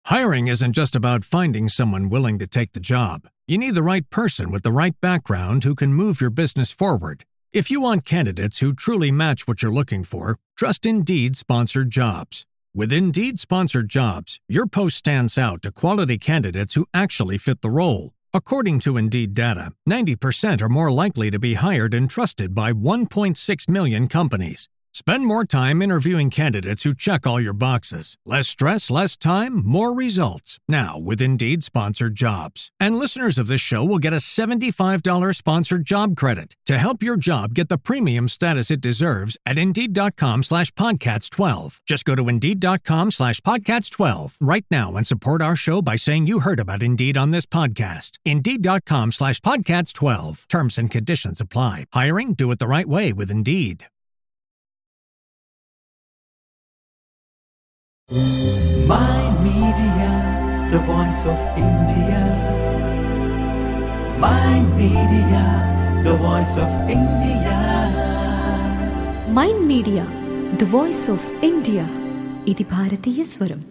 Hiring isn't just about finding someone willing to take the job. You need the right person with the right background who can move your business forward. If you want candidates who truly match what you're looking for, trust Indeed sponsored jobs. With Indeed sponsored jobs, your post stands out to quality candidates who actually fit the role. According to Indeed data, 90% are more likely to be hired and trusted by 1.6 million companies. Spend more time interviewing candidates who check all your boxes. Less stress, less time, more results. Now, with Indeed sponsored jobs. And listeners of this show will get a $75 sponsored job credit to help your job get the premium status it deserves at Indeed.com slash podcasts 12. Just go to Indeed.com slash podcasts 12 right now and support our show by saying you heard about Indeed on this podcast. Indeed.com slash podcasts 12. Terms and conditions apply. Hiring? Do it the right way with Indeed. My Media, the voice of India. My Media, the voice of India. Mind media the voice of India ఇది భారతీయ స్వరం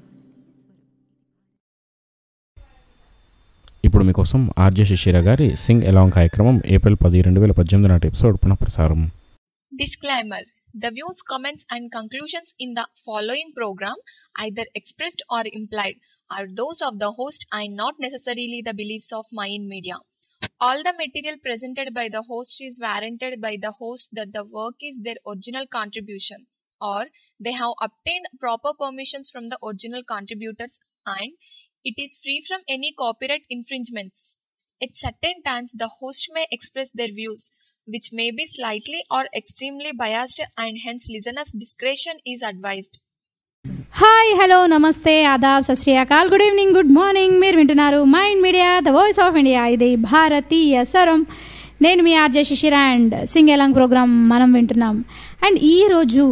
ఇప్పుడు మీకోసం RJ శిశిర గారి Singh along కార్యక్రమం April పది రెండు వేల పద్దెనిమిది నాటి ఎపిసోడ్ పునఃప్రసారం Disclaimer The views, comments, and conclusions in the following program, either expressed or implied, are those of the host and not necessarily the beliefs of Mayan Media. All the material presented by the host is warranted by the host that the work is their original contribution or they have obtained proper permissions from the original contributors and it is free from any copyright infringements. At certain times, the host may express their views, which may be slightly or extremely biased, and hence listeners' discretion is advised. Hi hello namaste adaab Sat Sri Akal good evening good morning మీరు వింటున్నారు mind media the voice of India ఇది భారతీయ స్వరం నేను మీ RJ Shishira and sing along programme మనం వింటున్నాం and ఈరోజు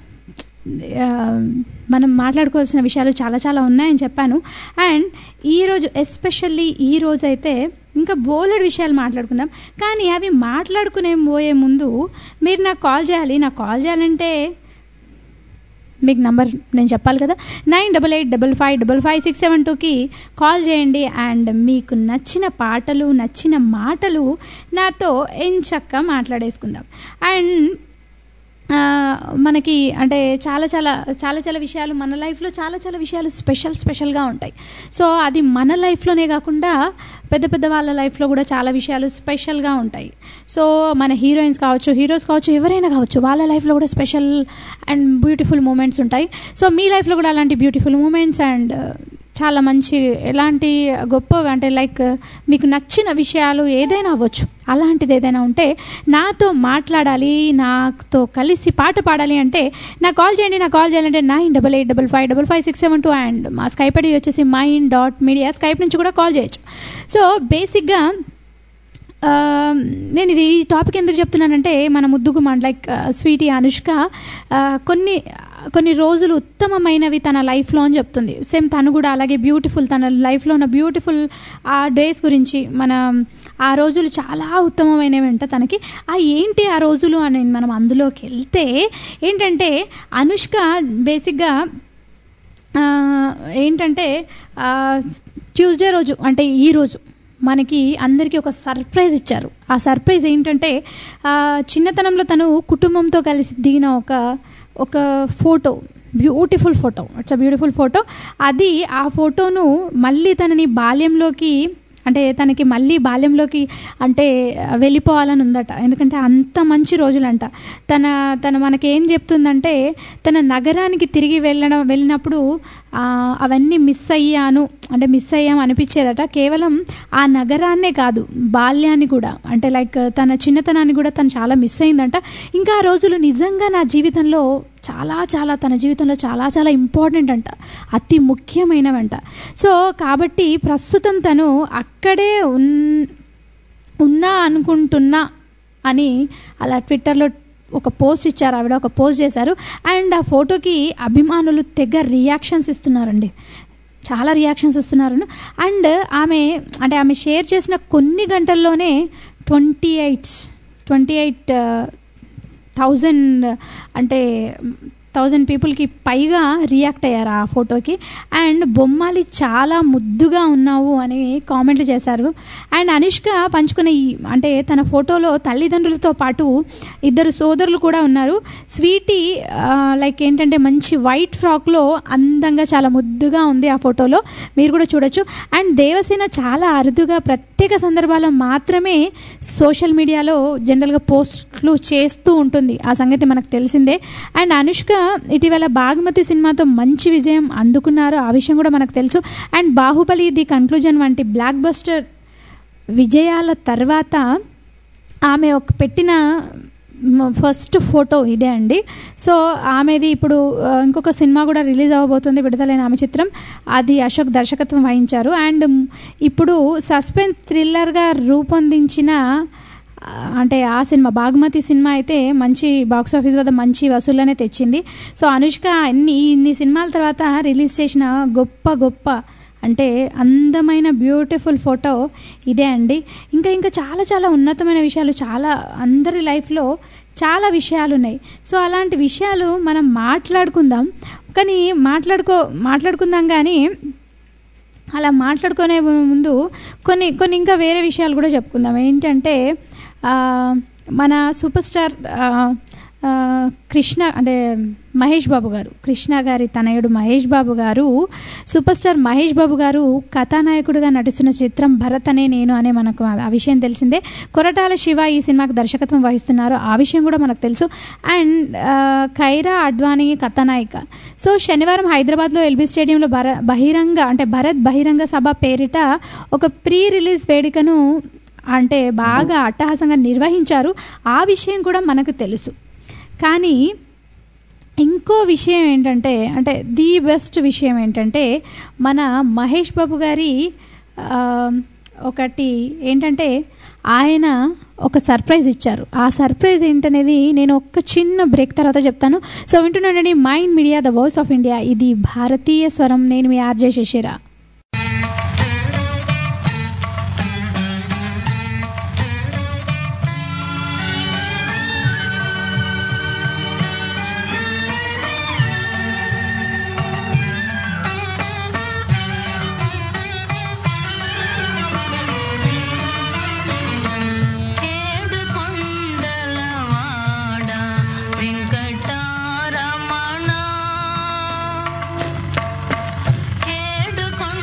ఆ, మనం మాట్లాడుకోవాల్సిన విషయాలు చాలా చాలా ఉన్నాయని చెప్పాను అండ్ ఈరోజు ఎస్పెషల్లీ ఈ రోజు అయితే ఇంకా బోలెడ్ విషయాలు మాట్లాడుకుందాం కానీ అవి మాట్లాడుకునే పోయే ముందు మీరు నాకు కాల్ చేయాలి నాకు కాల్ చేయాలంటే మీకు నంబర్ నేను చెప్పాలి కదా nine double eight double five double five six seven టూకి కాల్ చేయండి అండ్ మీకు నచ్చిన పాటలు నచ్చిన మాటలు నాతో ఎంచక్క మాట్లాడేసుకుందాం అండ్ ఆ, మనకి అంటే చాలా చాలా చాలా చాలా విషయాలు మన లైఫ్లో చాలా చాలా విషయాలు స్పెషల్ స్పెషల్గా ఉంటాయి సో అది మన లైఫ్లోనే కాకుండా పెద్ద పెద్ద వాళ్ళ లైఫ్లో కూడా చాలా విషయాలు స్పెషల్గా ఉంటాయి సో మన హీరోయిన్స్ కావచ్చు హీరోస్ కావచ్చు ఎవరైనా కావచ్చు వాళ్ళ లైఫ్లో కూడా స్పెషల్ అండ్ బ్యూటిఫుల్ మూమెంట్స్ ఉంటాయి సో మీ లైఫ్లో కూడా అలాంటి బ్యూటిఫుల్ మూమెంట్స్ అండ్ చాలా మంచి ఎలాంటి గొప్ప అంటే లైక్ మీకు నచ్చిన విషయాలు ఏదైనా అవ్వచ్చు అలాంటిది ఏదైనా ఉంటే నాతో మాట్లాడాలి నాతో కలిసి పాట పాడాలి అంటే నాకు కాల్ చేయండి నాకు కాల్ చేయాలంటే nine double eight double five double five six seven two and మా స్కైప్ ఐడి వచ్చేసి మైండ్ డాట్ మీడియా స్కైప్ నుంచి కూడా కాల్ చేయొచ్చు సో బేసిక్గా ఆ, నేను ఇది ఈ టాపిక్ ఎందుకు చెప్తున్నానంటే మన ముద్దుగుమాన్ లైక్ స్వీటీ అనుష్క ఆ, కొన్ని కొన్ని రోజులు ఉత్తమమైనవి తన లైఫ్లో అని చెప్తుంది సేమ్ తను కూడా అలాగే బ్యూటిఫుల్ తన లైఫ్లో ఉన్న బ్యూటిఫుల్ ఆ డేస్ గురించి మన ఆ రోజులు చాలా ఉత్తమమైనవి అంట తనకి ఆ ఏంటి ఆ రోజులు అని మనం అందులోకి వెళ్తే ఏంటంటే అనుష్క బేసిక్గా ఆ, ఏంటంటే ఆ, ట్యూస్డే రోజు అంటే ఈ రోజు మనకి అందరికీ ఒక సర్ప్రైజ్ ఇచ్చారు ఆ సర్ప్రైజ్ ఏంటంటే ఆ, చిన్నతనంలో తను కుటుంబంతో కలిసి దిగిన ఒక ఒక photo beautiful photo it's a beautiful photo అది ఆ ఫోటోను మళ్ళీ తనని బాల్యంలోకి అంటే తనకి మళ్ళీ బాల్యంలోకి అంటే వెళ్ళిపోవాలని ఉందట ఎందుకంటే అంత మంచి రోజులంట తన తన మనకి ఏం చెప్తుందంటే తన నగరానికి తిరిగి వెళ్ళడం వెళ్ళినప్పుడు ఆ, అవన్నీ మిస్ అయ్యాను అంటే మిస్ అయ్యాం అనిపించేదట కేవలం ఆ నగరాన్నే కాదు బాల్యాన్ని కూడా అంటే లైక్ తన చిన్నతనాన్ని కూడా తను చాలా మిస్ అయిందంట ఇంకా ఆ రోజులు నిజంగా నా జీవితంలో చాలా చాలా తన జీవితంలో చాలా చాలా ఇంపార్టెంట్ అంట అతి ముఖ్యమైనవంట సో కాబట్టి ప్రస్తుతం తను అక్కడే ఉన్ ఉన్నా అనుకుంటున్నా అని అలా ట్విట్టర్లో ఒక పోస్ట్ ఇచ్చారు ఆవిడ ఒక పోస్ట్ చేశారు అండ్ ఆ ఫోటోకి అభిమానులు తెగ రియాక్షన్స్ ఇస్తున్నారండి చాలా రియాక్షన్స్ ఇస్తున్నారు అండ్ ఆమె అంటే ఆమె షేర్ చేసిన కొన్ని గంటల్లోనే twenty eight twenty eight thousand అంటే థౌజండ్ పీపుల్కి పైగా రియాక్ట్ అయ్యారు ఆ ఫోటోకి అండ్ బొమ్మాలి చాలా ముద్దుగా ఉన్నావు అని కామెంట్లు చేశారు అండ్ అనుష్క పంచుకున్న ఈ అంటే తన ఫోటోలో తల్లిదండ్రులతో పాటు ఇద్దరు సోదరులు కూడా ఉన్నారు స్వీటీ లైక్ ఏంటంటే మంచి వైట్ ఫ్రాక్లో అందంగా చాలా ముద్దుగా ఉంది ఆ ఫోటోలో మీరు కూడా చూడొచ్చు అండ్ దేవసేన చాలా అరుదుగా ప్రత్యేక సందర్భాల్లో మాత్రమే సోషల్ మీడియాలో జనరల్గా పోస్ట్లు చేస్తూ ఉంటుంది ఆ సంగతి మనకు తెలిసిందే అండ్ అనుష్క ఇటీవల బాగుమతి సినిమాతో మంచి విజయం అందుకున్నారు ఆ విషయం కూడా మనకు తెలుసు అండ్ బాహుబలి ది కన్క్లూజన్ వంటి బ్లాక్ బస్టర్ విజయాల తర్వాత ఆమె ఒక పెట్టిన మ- ఫస్ట్ ఫోటో ఇదే అండి సో ఆమెది ఇప్పుడు ఆ, ఇంకొక సినిమా కూడా రిలీజ్ అవ్వబోతుంది విడుదలైన ఆమె చిత్రం అది అశోక్ దర్శకత్వం వహించారు అండ్ మ్, ఇప్పుడు సస్పెన్స్ థ్రిల్లర్గా రూపొందించిన ఆ, అంటే ఆ సినిమా బాగుమతి సినిమా అయితే మంచి బాక్స్ ఆఫీస్ వద్ద మంచి వసూళ్ళనే తెచ్చింది సో అనుష్క అన్ని ఇన్ని సినిమాల తర్వాత రిలీజ్ చేసిన గొప్ప గొప్ప అంటే అందమైన బ్యూటిఫుల్ ఫోటో ఇదే అండి ఇంకా ఇంకా చాలా చాలా ఉన్నతమైన విషయాలు చాలా అందరి లైఫ్లో చాలా విషయాలు ఉన్నాయి సో అలాంటి విషయాలు మనం మాట్లాడుకుందాం కానీ మాట్లాడుకో మాట్లాడుకుందాం కానీ అలా మాట్లాడుకునే ముందు కొన్ని కొన్ని ఇంకా వేరే విషయాలు కూడా చెప్పుకుందాం ఏంటంటే ఆ, మన సూపర్ స్టార్ ఆ, ఆ, కృష్ణ అంటే మహేష్ బాబు గారు కృష్ణ గారి తనయుడు మహేష్ బాబు గారు సూపర్ స్టార్ మహేష్ బాబు గారు కథానాయకుడిగా నటిస్తున్న చిత్రం భరత్ అనే నేను అనే మనకు ఆ విషయం తెలిసిందే కొరటాల శివ ఈ సినిమాకి దర్శకత్వం వహిస్తున్నారు ఆ విషయం కూడా మనకు తెలుసు అండ్ ఆ, ఖైరా అడ్వాణి కథానాయిక సో శనివారం హైదరాబాద్లో ఎల్బీ స్టేడియంలో భర బహిరంగ అంటే భరత్ బహిరంగ సభ పేరిట ఒక ప్రీ రిలీజ్ వేడుకను అంటే బాగా అట్టహాసంగా నిర్వహించారు ఆ విషయం కూడా మనకు తెలుసు కానీ ఇంకో విషయం ఏంటంటే అంటే ది బెస్ట్ విషయం ఏంటంటే మన మహేష్ బాబు గారి ఆ, ఒకటి ఏంటంటే ఆయన ఒక సర్ప్రైజ్ ఇచ్చారు ఆ సర్ప్రైజ్ ఏంటనేది నేను ఒక చిన్న బ్రేక్ తర్వాత చెప్తాను సో వింటున్నానండి mind media the voice of India ఇది భారతీయ స్వరం నేను మీ ఆర్జే శశిరా ఏడు కొండలవాడ వెంకటారమణ ఏడు కొండలవాడ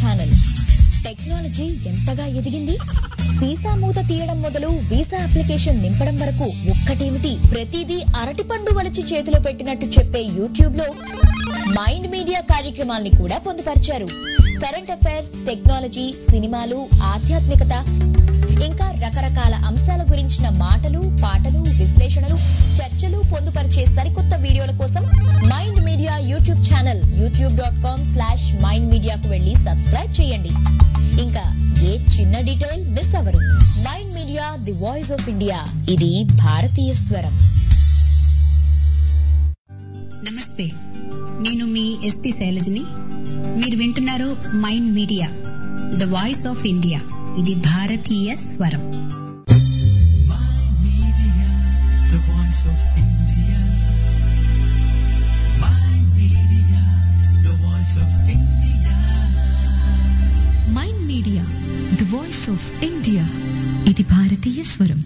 ఛానల్ టెక్నాలజీ ఎంతగా ఎదిగింది వీసా మూత తీయడం మొదలు వీసా అప్లికేషన్ నింపడం వరకు ఒక్కటేమిటి ప్రతిదీ అరటిపండు వలచి చేతిలో పెట్టినట్టు చెప్పే యూట్యూబ్ లో మైండ్ మీడియా కార్యక్రమాల్ని కూడా పొందుపరిచారు కరెంట్ అఫైర్స్ టెక్నాలజీ సినిమాలు ఆధ్యాత్మికత ఇంకా రకరకాల అంశాల గురించిన మాటలు పాటలు విశ్లేషణలు చర్చలు పొందుపరిచే సరికొత్త వీడియోల కోసం mind media YouTube channel YouTube dot com slash mind మీడియాకు వెళ్లి సబ్స్క్రైబ్ చేయండి ఇంకా ఏ చిన్న డీటెయిల్ మిస్ అవ్వరు mind media the voice of India ఇది భారతీయ స్వరం నమస్తే నేను మీ ఎస్పి శైలజని మీరు వింటున్నారు mind media the voice of India ఇది భారతీయ స్వరం Media, the voice of India. My media, the voice of India. Mind media the voice of India ఇది భారతీయ స్వరం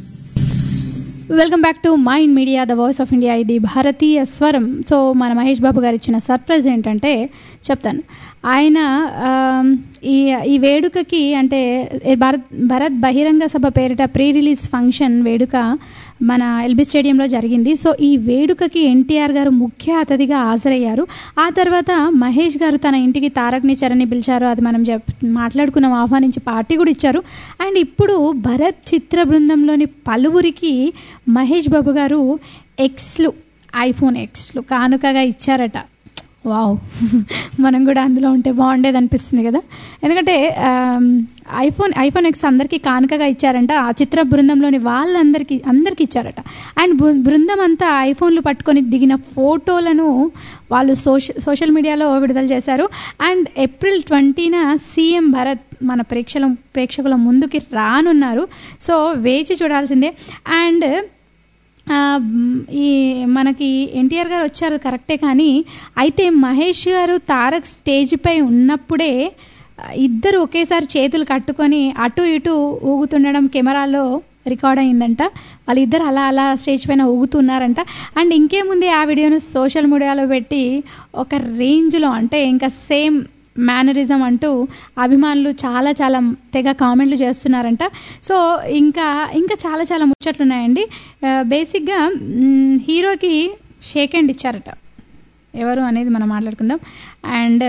welcome back to mind media the voice of India ఇది భారతీయ స్వరం so మన మహేష్ బాబు గారు ఇచ్చిన సర్ప్రైజ్ ఏంటంటే చెప్తాను ఆయన ఆమ్, ఈ ఈ వేడుకకి అంటే ఈ భారత్ భరత్ బహిరంగ సభ పేరిట ప్రీ రిలీజ్ ఫంక్షన్ వేడుక మన ఎల్బీ స్టేడియంలో జరిగింది సో ఈ వేడుకకి ఎన్టీఆర్ గారు ముఖ్య అతిథిగా హాజరయ్యారు ఆ తర్వాత మహేష్ గారు తన ఇంటికి తారక్ని చరణి పిలిచారు అది మనం చెప్ మాట్లాడుకున్నాం ఆహ్వానించి పార్టీ కూడా ఇచ్చారు అండ్ ఇప్పుడు భరత్ చిత్ర బృందంలోని పలువురికి మహేష్ బాబు గారు ఎక్స్లు ఐఫోన్ ఎక్స్లు కానుకగా ఇచ్చారట వావ్ మనం కూడా అందులో ఉంటే బాగుండేది అనిపిస్తుంది కదా ఎందుకంటే ఆమ్, ఐఫోన్ ఐఫోన్ ఎక్స్ అందరికీ కానుకగా ఇచ్చారంట ఆ చిత్ర బృందంలోని వాళ్ళందరికీ అందరికీ ఇచ్చారట అండ్ బృ- బృందం అంతా ఐఫోన్లు పట్టుకొని దిగిన ఫోటోలను వాళ్ళు సోషల్ సోషల్ మీడియాలో విడుదల చేశారు and April twenty CM Bharat మన ప్రేక్షల ప్రేక్షకుల ముందుకి రానున్నారు సో వేచి చూడాల్సిందే అండ్ ఆ, మ్, ఈ మనకి ఎన్టీఆర్ గారు వచ్చారు కరెక్టే కానీ అయితే మహేష్ గారు తారక్ స్టేజ్పై ఉన్నప్పుడే ఆ, ఇద్దరు ఒకేసారి చేతులు కట్టుకొని అటు ఇటు ఊగుతుండడం కెమెరాలో రికార్డ్ అయిందంట వాళ్ళిద్దరు అలా అలా స్టేజ్ పైన ఊగుతున్నారంట అండ్ ఇంకేముంది ఆ వీడియోను సోషల్ మీడియాలో పెట్టి ఒక రేంజ్లో అంటే ఇంకా సేమ్ మేనరిజం అంటూ అభిమానులు చాలా చాలా తెగ కామెంట్లు చేస్తున్నారంట సో ఇంకా ఇంకా చాలా చాలా ముచ్చట్లు ఉన్నాయండి ఆ, బేసిక్గా మ్, హీరోకి షేక్ హ్యాండ్ ఇచ్చారట ఎవరు అనేది మనం మాట్లాడుకుందాం అండ్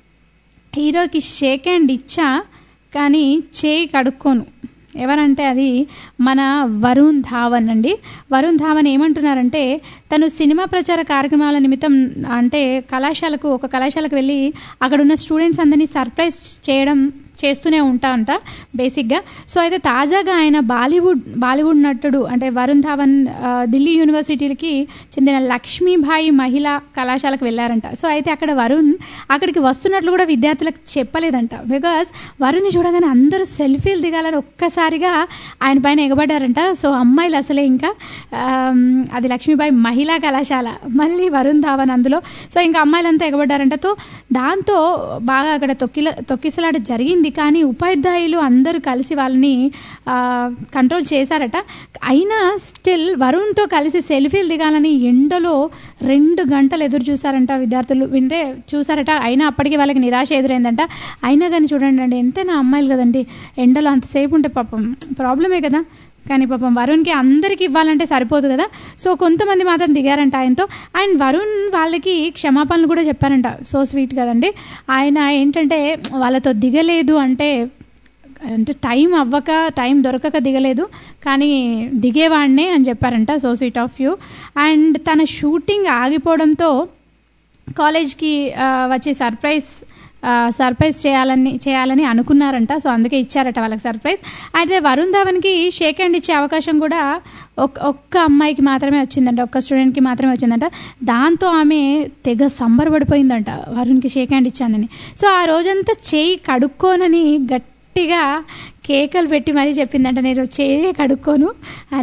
హీరోకి షేక్ హ్యాండ్ ఇచ్చా కానీ చేయి కడుక్కోను ఎవరంటే అది మన వరుణ్ ధావన్ అండి వరుణ్ ధావన్ ఏమంటున్నారంటే తను సినిమా ప్రచార కార్యక్రమాల నిమిత్తం అంటే కళాశాలకు ఒక కళాశాలకు వెళ్ళి అక్కడ ఉన్న స్టూడెంట్స్ అందరినీ సర్ప్రైజ్ చేయడం చేస్తూనే ఉంటా అంట బేసిక్గా సో అయితే తాజాగా ఆయన బాలీవుడ్ బాలీవుడ్ నటుడు అంటే వరుణ్ ధావన్ ఆ, ఢిల్లీ యూనివర్సిటీకి చెందిన లక్ష్మీబాయి మహిళా కళాశాలకు వెళ్ళారంట సో అయితే అక్కడ వరుణ్ అక్కడికి వస్తున్నట్లు కూడా విద్యార్థులకు చెప్పలేదంట బికాస్ వరుణ్ని చూడగానే అందరూ సెల్ఫీలు దిగాలని ఒక్కసారిగా ఆయన పైన ఎగబడ్డారంట సో అమ్మాయిలు అసలే ఇంకా ఆమ్, అది లక్ష్మీబాయి మహిళా కళాశాల మళ్ళీ వరుణ్ ధావన్ అందులో సో ఇంకా అమ్మాయిలంతా ఎగబడ్డారంట తో దాంతో బాగా అక్కడ తొక్కిల తొక్కిసలాట జరిగింది కానీ ఉపాధ్యాయులు అందరూ కలిసి వాళ్ళని ఆ, కంట్రోల్ చేశారట అయినా స్టిల్ వరుణ్తో కలిసి సెల్ఫీలు దిగాలని ఎండలో రెండు గంటలు ఎదురు చూసారంట విద్యార్థులు వింటే చూసారట అయినా అప్పటికి వాళ్ళకి నిరాశ ఎదురైందంట అయినా కానీ చూడండి అండి ఎంతైనా అమ్మాయిలు కదండి ఎండలో అంతసేపు ఉంటే పాపం ప్రాబ్లమే కదా కానీ పాపం వరుణ్కి అందరికి ఇవ్వాలంటే సరిపోదు కదా సో కొంతమంది మాత్రం దిగారంట ఆయనతో అండ్ వరుణ్ వాళ్ళకి క్షమాపణలు కూడా చెప్పారంట సో స్వీట్ కదండి ఆయన ఏంటంటే వాళ్ళతో దిగలేదు అంటే అంటే టైం అవ్వక టైం దొరకక దిగలేదు కానీ దిగేవాడినే అని చెప్పారంట so sweet of you and తన షూటింగ్ ఆగిపోవడంతో కాలేజ్కి ఆ, వచ్చి సర్ప్రైజ్ ఆ, సర్ప్రైజ్ చేయాలని చేయాలని అనుకున్నారంట సో అందుకే ఇచ్చారట వాళ్ళకి సర్ప్రైజ్ అయితే వరుణ్ ధవన్కి షేక్ హ్యాండ్ ఇచ్చే అవకాశం కూడా ఒక్ ఒక్క అమ్మాయికి మాత్రమే వచ్చిందంట ఒక్క స్టూడెంట్కి మాత్రమే వచ్చిందంట దాంతో ఆమె తెగ సంబరపడిపోయిందంట వరుణ్కి షేక్ హ్యాండ్ ఇచ్చానని సో ఆ రోజంతా చేయి కడుక్కోనని గట్టిగా కేకలు పెట్టి మరీ చెప్పిందంట నేను చేయి కడుక్కోను అని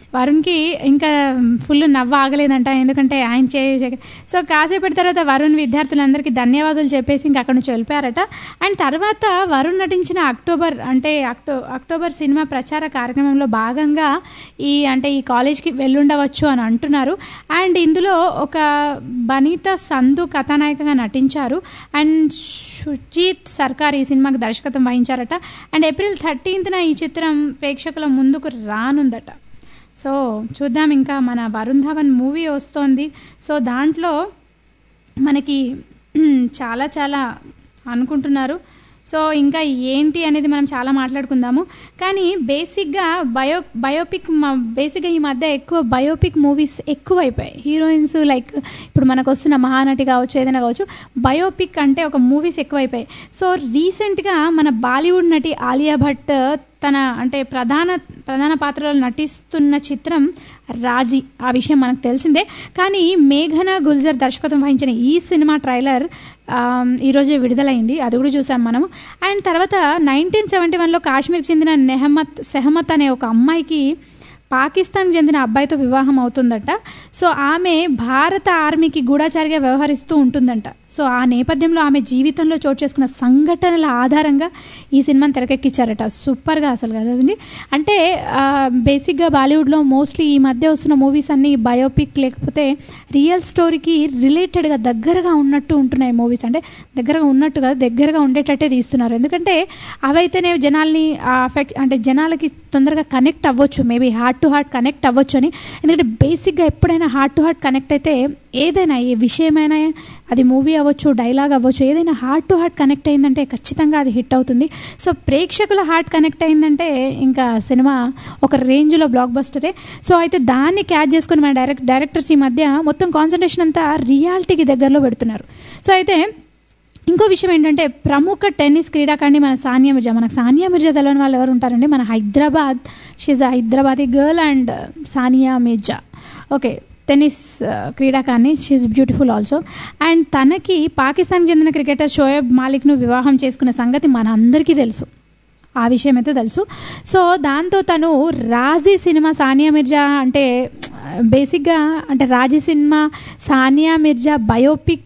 వరుణ్కి ఇంకా ఫుల్ నవ్వు ఆగలేదంట ఎందుకంటే ఆయన చే చే- సో కాసేపటి తర్వాత వరుణ్ విద్యార్థులందరికీ ధన్యవాదాలు చెప్పేసి ఇంకా అక్కడ నుంచి వెళ్ళిపోయారట అండ్ తర్వాత వరుణ్ నటించిన అక్టోబర్ అంటే అక్టో అక్టోబర్ సినిమా ప్రచార కార్యక్రమంలో భాగంగా ఈ అంటే ఈ కాలేజ్కి వెళ్ళుండవచ్చు అని అంటున్నారు అండ్ ఇందులో ఒక బనీత సంధు కథానాయికగా నటించారు అండ్ సుజీత్ సర్కార్ ఈ సినిమాకి దర్శకత్వం వహించారట అండ్ ఏప్రిల్ థర్టీన్త్న ఈ చిత్రం ప్రేక్షకుల ముందుకు రానుందట సో చూద్దాం ఇంకా మన వరుణ్ ధవన్ మూవీ వస్తోంది సో దాంట్లో మనకి చాలా చాలా అనుకుంటున్నారు సో ఇంకా ఏంటి అనేది మనం చాలా మాట్లాడుకుందాము కానీ బేసిక్గా బయో బయోపిక్ మ- బేసిక్గా ఈ మధ్య ఎక్కువ బయోపిక్ మూవీస్ ఎక్కువ అయిపోయాయి హీరోయిన్స్ లైక్ ఇప్పుడు మనకు వస్తున్న మహానటి కావచ్చు ఏదైనా కావచ్చు బయోపిక్ అంటే ఒక మూవీస్ ఎక్కువ అయిపోయాయి సో రీసెంట్గా మన బాలీవుడ్ నటి ఆలియా భట్ తన అంటే ప్రధాన ప్రధాన పాత్రలో నటిస్తున్న చిత్రం రాజీ ఆ విషయం మనకు తెలిసిందే కానీ మేఘనా గుల్జర్ దర్శకత్వం వహించిన ఈ సినిమా ట్రైలర్ ఆమ్, ఈరోజే విడుదలైంది అది కూడా చూసాం మనము అండ్ తర్వాత నైన్టీన్ సెవెంటీ వన్లో కాశ్మీర్కి చెందిన నెహమత్ సెహమత్ అనే ఒక అమ్మాయికి పాకిస్తాన్కి చెందిన అబ్బాయితో వివాహం అవుతుందట సో ఆమె భారత ఆర్మీకి గూఢచారిగా వ్యవహరిస్తూ ఉంటుందంట సో ఆ నేపథ్యంలో ఆమె జీవితంలో చోటు చేసుకున్న సంఘటనల ఆధారంగా ఈ సినిమాని తెరకెక్కించారట సూపర్గా అసలు కదండి అంటే ఆ, బేసిక్గా బాలీవుడ్లో మోస్ట్లీ ఈ మధ్య వస్తున్న మూవీస్ అన్నీ బయోపిక్ లేకపోతే రియల్ స్టోరీకి రిలేటెడ్గా దగ్గరగా ఉన్నట్టు ఉంటున్నాయి మూవీస్ అంటే దగ్గరగా ఉన్నట్టు కాదు దగ్గరగా ఉండేటట్టే తీస్తున్నారు ఎందుకంటే అవైతేనే జనాల్ని అఫెక్ట్ అంటే జనాలకి తొందరగా కనెక్ట్ అవ్వచ్చు maybe heart to heart connect అవ్వచ్చు అని ఎందుకంటే బేసిక్గా ఎప్పుడైనా హార్ట్ టు హార్ట్ కనెక్ట్ అయితే ఏదైనా ఏ విషయమైనా అది మూవీ అవ్వచ్చు డైలాగ్ అవ్వచ్చు ఏదైనా హార్ట్ టు హార్ట్ కనెక్ట్ అయిందంటే ఖచ్చితంగా అది హిట్ అవుతుంది సో ప్రేక్షకుల హార్ట్ కనెక్ట్ అయిందంటే ఇంకా సినిమా ఒక రేంజ్లో బ్లాక్ బస్టరే సో అయితే దాన్ని క్యాచ్ చేసుకుని మన డైరెక్ట్ డైరెక్టర్స్ ఈ మధ్య మొత్తం కాన్సన్ట్రేషన్ అంతా రియాలిటీకి దగ్గరలో పెడుతున్నారు సో అయితే ఇంకో విషయం ఏంటంటే ప్రముఖ టెన్నిస్ క్రీడాకారిణి మన సానియా మిర్జా మనకు సానియా మిర్జా తెలియని వాళ్ళు ఎవరు ఉంటారండి మన Hyderabad she's Hyderabadi girl and Sania Mirza okay tennis ఆ, క్రీడాకారిణి షీఈ్ బ్యూటిఫుల్ ఆల్సో అండ్ తనకి పాకిస్తాన్కి చెందిన క్రికెటర్ షోయబ్ మాలిక్ను వివాహం చేసుకున్న సంగతి మన అందరికీ తెలుసు ఆ విషయం అయితే తెలుసు సో దాంతో తను రాజీ సినిమా సానియా మిర్జా అంటే బేసిక్గా అంటే రాజీ సినిమా సానియా మిర్జా బయోపిక్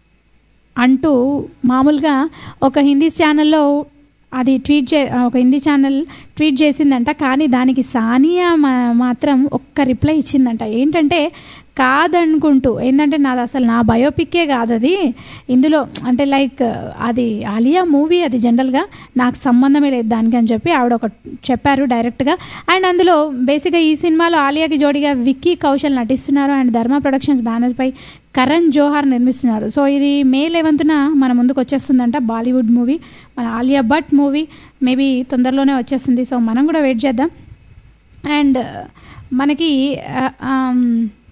అంటూ మామూలుగా ఒక హిందీ ఛానల్లో అది ట్వీట్ చే ఒక హిందీ ఛానల్ ట్వీట్ చేసిందంట కానీ దానికి సానియా మా మాత్రం ఒక్క రిప్లై ఇచ్చిందంట ఏంటంటే కాదనుకుంటూ ఏంటంటే నాది అసలు నా బయోపిక్కే కాదు అది ఇందులో అంటే లైక్ అది ఆలియా మూవీ అది జనరల్గా నాకు సంబంధమే లేదు దానికి అని చెప్పి ఆవిడ ఒక చెప్పారు డైరెక్ట్గా అండ్ అందులో బేసిక్గా ఈ సినిమాలో ఆలియాకి జోడిగా విక్కీ కౌశల్ నటిస్తున్నారు అండ్ ధర్మ ప్రొడక్షన్స్ బ్యానర్పై కరణ్ జోహార్ నిర్మిస్తున్నారు సో ఇది మే లెవెంత్న మన ముందుకు వచ్చేస్తుందంట బాలీవుడ్ మూవీ మన ఆలియా భట్ మూవీ మేబీ తొందరలోనే వచ్చేస్తుంది సో మనం కూడా వెయిట్ చేద్దాం అండ్ మనకి ఆ, ఆమ్,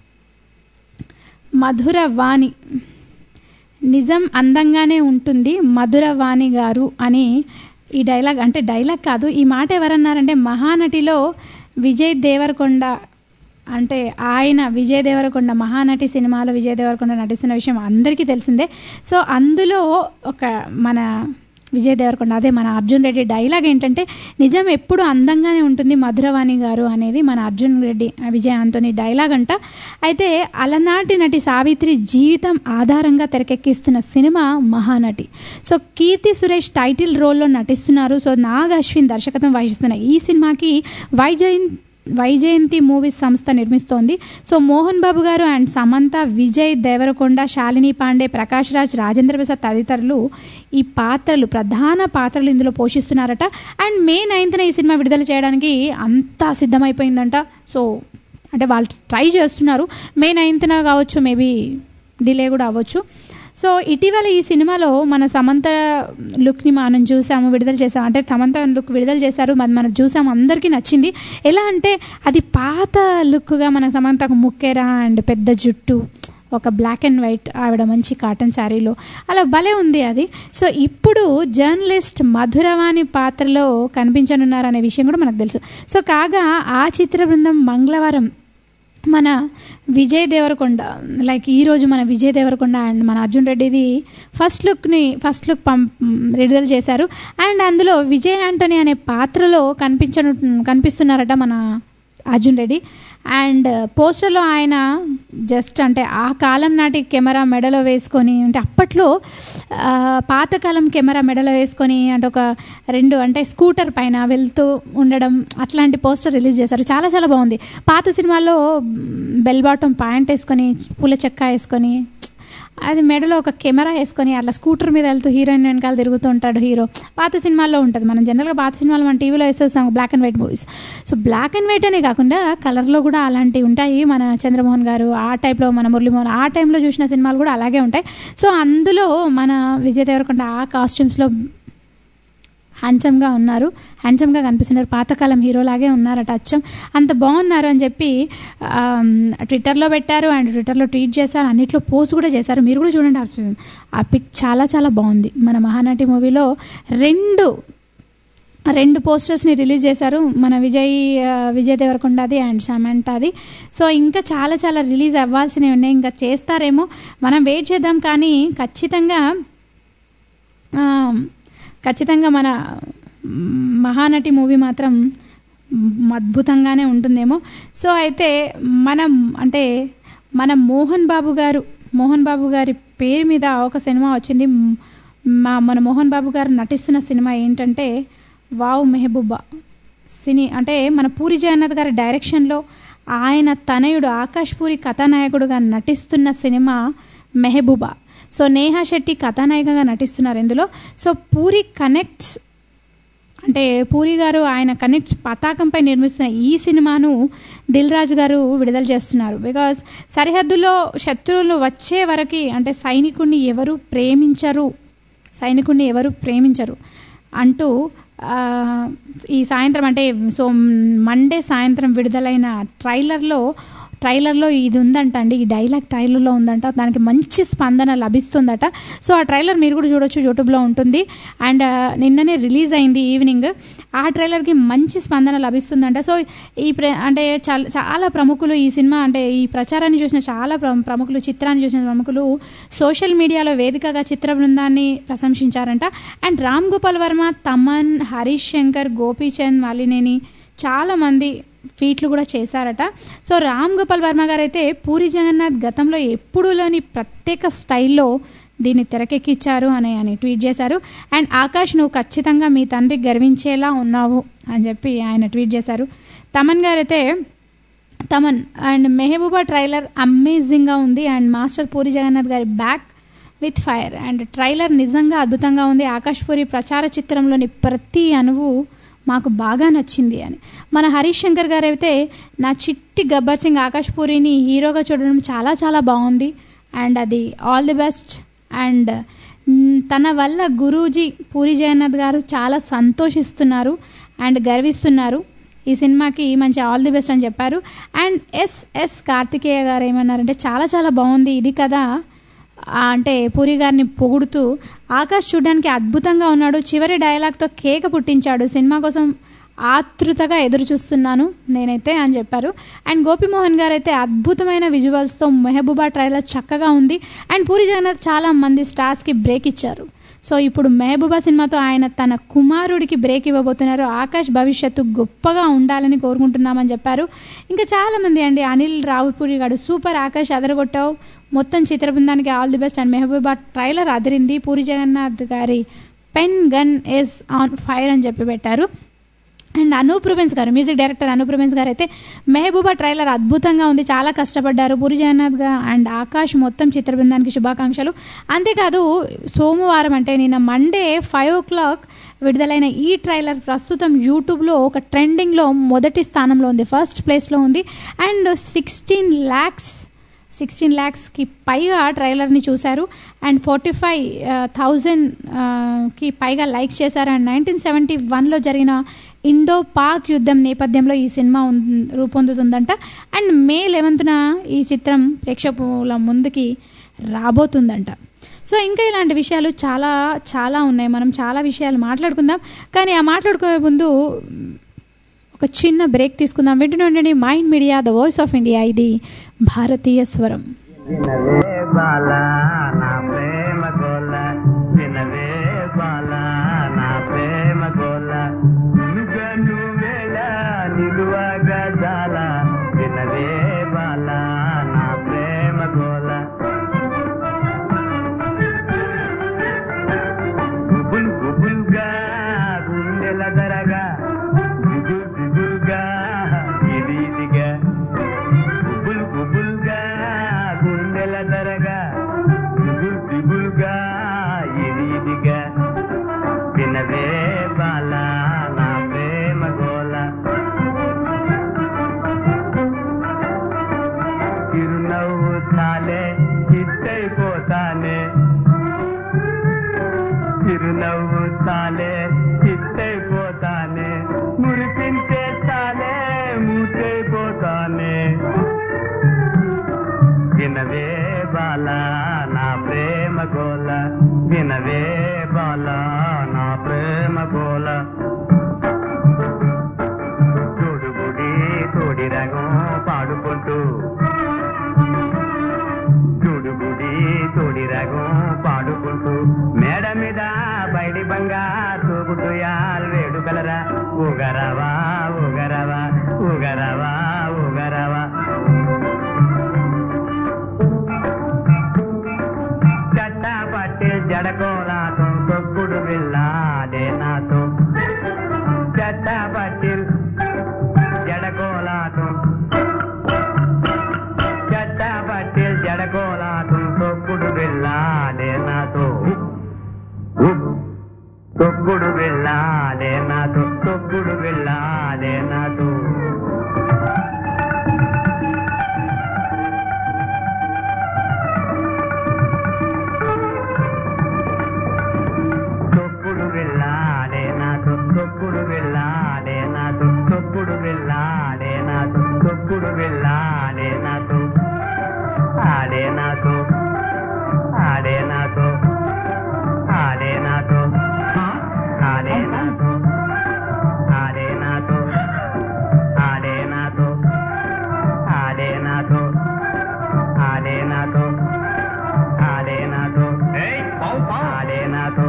మధుర వాణి నిజం అందంగానే ఉంటుంది మధుర వాణి గారు అని ఈ డైలాగ్ అంటే డైలాగ్ కాదు ఈ మాట ఎవరన్నారంటే మహానటిలో విజయ్ దేవరకొండ అంటే ఆయన విజయ్ దేవరకొండ మహానటి సినిమాలో విజయ్ దేవరకొండ నటిస్తున్న విషయం అందరికీ తెలిసిందే సో అందులో ఒక మన విజయ్ దేవరకొండ అదే మన అర్జున్ రెడ్డి డైలాగ్ ఏంటంటే నిజం ఎప్పుడు అందంగానే ఉంటుంది మధురవాణి గారు అనేది మన అర్జున్ రెడ్డి విజయ్ ఆంటోనీ డైలాగ్ అంట అయితే అలనాటి నటి సావిత్రి జీవితం ఆధారంగా తెరకెక్కిస్తున్న cinema Mahanati so Keerthy Suresh title రోల్లో నటిస్తున్నారు సో నాగ్ అశ్విన్ దర్శకత్వం వహిస్తున్న ఈ సినిమాకి వైజయంత్ వైజయంతి మూవీస్ సంస్థ నిర్మిస్తోంది సో మోహన్ బాబు గారు అండ్ సమంత విజయ్ దేవరకొండ శాలిని పాండే ప్రకాష్ రాజ్ రాజేంద్ర ప్రసాద్ తదితరులు ఈ పాత్రలు ప్రధాన పాత్రలు ఇందులో పోషిస్తున్నారట అండ్ మే నైన్త్న ఈ సినిమా విడుదల చేయడానికి అంతా సిద్ధమైపోయిందంట సో అంటే వాళ్ళు ట్రై చేస్తున్నారు మే నైన్త్న కావచ్చు మేబీ డిలే కూడా అవ్వచ్చు సో ఇటీవల ఈ సినిమాలో మన సమంత లుక్ని మనం చూసాము విడుదల చేసాము అంటే సమంత లుక్ విడుదల చేశారు మరి మనం చూసాము అందరికీ నచ్చింది ఎలా అంటే అది పాత లుక్గా మన సమంతకు ముక్కెర అండ్ పెద్ద జుట్టు ఒక బ్లాక్ అండ్ వైట్ ఆవిడ మంచి కాటన్ శారీలో అలా భలే ఉంది అది సో ఇప్పుడు జర్నలిస్ట్ మధురవాణి పాత్రలో కనిపించనున్నారు అనే విషయం కూడా మనకు తెలుసు సో కాగా ఆ చిత్ర బృందం మంగళవారం మన విజయ్ దేవరకొండ లైక్ ఈరోజు మన విజయ్ దేవరకొండ అండ్ మన అర్జున్ రెడ్డిది ఫస్ట్ లుక్ని ఫస్ట్ లుక్ పం విడుదల చేశారు అండ్ అందులో విజయ్ యాంటనీ అనే పాత్రలో కనిపించను కనిపిస్తున్నారట మన అర్జున్ రెడ్డి అండ్ పోస్టర్లో ఆయన జస్ట్ అంటే ఆ కాలం నాటి కెమెరా మెడలో వేసుకొని అంటే అప్పట్లో ఆ, పాతకాలం కెమెరా మెడలో వేసుకొని అంటే ఒక రెండు అంటే స్కూటర్ పైన వెళ్తూ ఉండడం అట్లాంటి పోస్టర్ రిలీజ్ చేశారు చాలా చాలా బాగుంది పాత సినిమాల్లో బెల్ బాటం ప్యాంట్ వేసుకొని పూల చెక్క వేసుకొని అది మెడలో ఒక కెమెరా వేసుకొని అట్లా స్కూటర్ మీద వెళ్తూ హీరోయిన్ వెనకాల తిరుగుతూ ఉంటాడు హీరో పాత సినిమాల్లో ఉంటుంది మనం జనరల్గా పాత సినిమాలు మన టీవీలో వేస్తే వస్తాం black and white movies so black and white అనే కాకుండా కలర్లో కూడా అలాంటివి ఉంటాయి మన చంద్రమోహన్ గారు ఆ టైప్లో మన మురళీమోహన్ ఆ టైంలో చూసిన సినిమాలు కూడా అలాగే ఉంటాయి సో అందులో మన విజయ్ దేవరకొండ ఆ కాస్ట్యూమ్స్లో హ్యాండ్సమ్గా ఉన్నారు హ్యాండ్సమ్గా కనిపిస్తున్నారు పాతకాలం హీరోలాగే ఉన్నారట అచ్చం అంత బాగున్నారు అని చెప్పి ఆమ్, ట్విట్టర్లో పెట్టారు అండ్ ట్విట్టర్లో ట్వీట్ చేశారు అన్నిట్లో పోస్ట్ కూడా చేశారు మీరు కూడా చూడండి ఆ- ఆ పిక్ చాలా చాలా బాగుంది మన మహానటి మూవీలో రెండు రెండు పోస్టర్స్ని రిలీజ్ చేశారు మన విజయ్ ఆ, విజయ్ దేవరకొండది అండ్ సమంతాది సో ఇంకా చాలా చాలా రిలీజ్ అవ్వాల్సినవి ఉన్నాయి ఇంకా చేస్తారేమో మనం వెయిట్ చేద్దాం కానీ ఖచ్చితంగా ఆ, ఖచ్చితంగా మన మ్, మహానటి మూవీ మాత్రం మ్, అద్భుతంగానే ఉంటుందేమో సో అయితే మనం అంటే మన మోహన్ బాబు గారు మోహన్ బాబు గారి పేరు మీద ఒక సినిమా వచ్చింది మ్, మా మన మోహన్ బాబు గారు నటిస్తున్న సినిమా ఏంటంటే వావ్ మెహబూబా సినీ అంటే మన పూరి జగన్నాథ్ గారి డైరెక్షన్లో ఆయన తనయుడు ఆకాష్ పూరి కథానాయకుడుగా నటిస్తున్న సినిమా మెహబూబా సో నేహా శెట్టి కథానాయికగా నటిస్తున్నారు ఇందులో సో పూరి కనెక్ట్స్ అంటే పూరి గారు ఆయన కనెక్ట్స్ పతాకంపై నిర్మిస్తున్న ఈ సినిమాను దిల్ రాజు గారు విడుదల చేస్తున్నారు బికాజ్ సరిహద్దులో శత్రువులు వచ్చే వరకు అంటే సైనికుడిని ఎవరు ప్రేమించరు సైనికుడిని ఎవరు ప్రేమించరు అంటూ ఆ, ఈ సాయంత్రం అంటే సో మండే సాయంత్రం విడుదలైన ట్రైలర్లో ట్రైలర్లో ఇది ఉందంట అండి ఈ డైలాగ్ ట్రైలర్లో ఉందంట దానికి మంచి స్పందన లభిస్తుందట సో ఆ ట్రైలర్ మీరు కూడా చూడొచ్చు యూట్యూబ్లో ఉంటుంది అండ్ ఆ, నిన్ననే రిలీజ్ అయింది ఈవినింగ్ ఆ ట్రైలర్కి మంచి స్పందన లభిస్తుందంట సో ఈ ప్ర అంటే చాలా చాలా ప్రముఖులు ఈ సినిమా అంటే ఈ ప్రచారాన్ని చూసిన చాలా ప్ర- ప్రముఖులు చిత్రాన్ని చూసిన ప్రముఖులు సోషల్ మీడియాలో వేదికగా చిత్ర బృందాన్ని ప్రశంసించారంట అండ్ రామ్ గోపాల్ వర్మ తమన్ హరీష్ శంకర్ గోపీచంద్ మాలినేని చాలామంది ట్వీట్లు కూడా చేశారట సో రామ్ గోపాల్ వర్మ గారు అయితే పూరి జగన్నాథ్ గతంలో ఎప్పుడూ లేని ప్రత్యేక స్టైల్లో దీన్ని తెరకెక్కించారు అని అని ట్వీట్ చేశారు అండ్ ఆకాష్ నువ్వు ఖచ్చితంగా మీ తండ్రి గర్వించేలా ఉన్నావు అని చెప్పి ఆయన ట్వీట్ చేశారు తమన్ గారైతే తమన్ అండ్ మెహబూబా ట్రైలర్ అమేజింగ్గా ఉంది అండ్ మాస్టర్ పూరి జగన్నాథ్ గారి back with fire and trailer నిజంగా అద్భుతంగా ఉంది ఆకాష్ పూరి ప్రచార చిత్రంలోని ప్రతి అణువు మాకు బాగా నచ్చింది అని మన హరీష్ శంకర్ గారు అయితే నా చిట్టి గబ్బర్ సింగ్ ఆకాష్ పూరిని హీరోగా చూడడం చాలా చాలా బాగుంది అండ్ అది ఆల్ ది బెస్ట్ అండ్ మ్, తన వల్ల గురూజీ పూరి జగన్నాథ్ గారు చాలా సంతోషిస్తున్నారు అండ్ గర్విస్తున్నారు ఈ సినిమాకి మంచి ఆల్ ది బెస్ట్ అని చెప్పారు అండ్ ఎస్ఎస్ కార్తికేయ గారు ఏమన్నారంటే చాలా చాలా బాగుంది ఇది కదా ఆ, అంటే పూరి గారిని పొగుడుతూ ఆకాష్ చూడడానికి అద్భుతంగా ఉన్నాడు చివరి డైలాగ్తో కేక పుట్టించాడు సినిమా కోసం ఆతృతగా ఎదురు చూస్తున్నాను నేనైతే అని చెప్పారు అండ్ గోపిమోహన్ గారు అయితే అద్భుతమైన విజువల్స్తో మెహబూబా ట్రైలర్ చక్కగా ఉంది అండ్ పూరి జగన్నాథ్ చాలా మంది స్టార్స్కి బ్రేక్ ఇచ్చారు సో ఇప్పుడు మెహబూబా సినిమాతో ఆయన తన కుమారుడికి బ్రేక్ ఇవ్వబోతున్నారు ఆకాష్ భవిష్యత్తు గొప్పగా ఉండాలని కోరుకుంటున్నామని చెప్పారు ఇంకా చాలామంది అండి అనిల్ రావుపూరి గారు సూపర్ ఆకాష్ అదరగొట్టావు మొత్తం చిత్ర బృందానికి all the best and Mehbooba trailer అదిరింది పూరి జగన్నాథ్ గారి pen gun is on fire అని చెప్పి పెట్టారు అండ్ అనూప్ రూబెన్స్ గారు మ్యూజిక్ డైరెక్టర్ అనూప్ రూబెన్స్ గారు అయితే మెహబూబా ట్రైలర్ అద్భుతంగా ఉంది చాలా కష్టపడ్డారు పూరి జగన్నాథ్ గా అండ్ ఆకాష్ మొత్తం చిత్ర బృందానికి శుభాకాంక్షలు అంతేకాదు సోమవారం అంటే నిన్న మండే ఫైవ్ ఓ క్లాక్ విడుదలైన ఈ ట్రైలర్ ప్రస్తుతం యూట్యూబ్లో ఒక ట్రెండింగ్లో మొదటి స్థానంలో ఉంది ఫస్ట్ ప్లేస్లో ఉంది అండ్ సిక్స్టీన్ ల్యాక్స్ సిక్స్టీన్ ల్యాక్స్కి పైగా ట్రైలర్ని చూశారు అండ్ ఫార్టీ ఫైవ్ థౌజండ్కి పైగా లైక్ చేశారు అండ్ నైన్టీన్ సెవెంటీ వన్లో జరిగిన ఇండో పాక్ యుద్ధం నేపథ్యంలో ఈ సినిమా ఉం- రూపొందుతుందంట అండ్ మే లెవెంత్న ఈ చిత్రం ప్రేక్షకుల ముందుకి రాబోతుందంట సో ఇంకా ఇలాంటి విషయాలు చాలా చాలా ఉన్నాయి మనం చాలా విషయాలు మాట్లాడుకుందాం కానీ ఆ మాట్లాడుకునే ముందు ఒక చిన్న బ్రేక్ తీసుకుందాం వింటున్నాండి mind media the voice of India ఇది భారతీయ స్వరం వినవే బాల నా ప్రేమ గోల వినవే బాల నా ప్రేమ గోల నువ్వే నువ్వేళ నిలువగా జాల వినవే తాలే చిత్తైపోతానే చిరునవ్వు తాలే చిత్తైపోతానే మురిపించే తాలే మూతైపోతానే వినవే బాల నా ప్రేమ గోల వినవే బాల నా ప్రేమ గోల తోడుగుడి తోడి రగం పాడుకుంటూ తోడుగుడి తోడి రగం పాడుకుంటూ మేడ మీద బయటి బంగా తూగుతూ యాల్ వేడుకలరా ఊగరవా ఊగరవా ఊగరవా ఊగరవా చట్ట పట్టి జడకోలాతో తొక్కుడు వెళ్ళాడే నాతో చట్ట పట్టి జడకోలాతో చట్ట పట్టి జడకోలాతో తొక్కుడు వెళ్ళాడే నాతో తొక్కుడు వెళ్ళాడే నాతో తొక్కుడు వెళ్ళాడే నాతో తొక్కుడు వెళ్ళాడే నాతో తొక్కుడు వెళ్ళాడే నాతో తొక్కుడు వెళ్ళాడే నాతో తొక్కుడు వెళ్ళాడే నాతో ఆడే నాతో ఆడే నాతో ఆడే నాతో ఆడే నాతో ఆడే నాతో ఆడే నాతో ఆడే నాతో ఆడే నాతో ఆడే నాతో ఆడే నాతో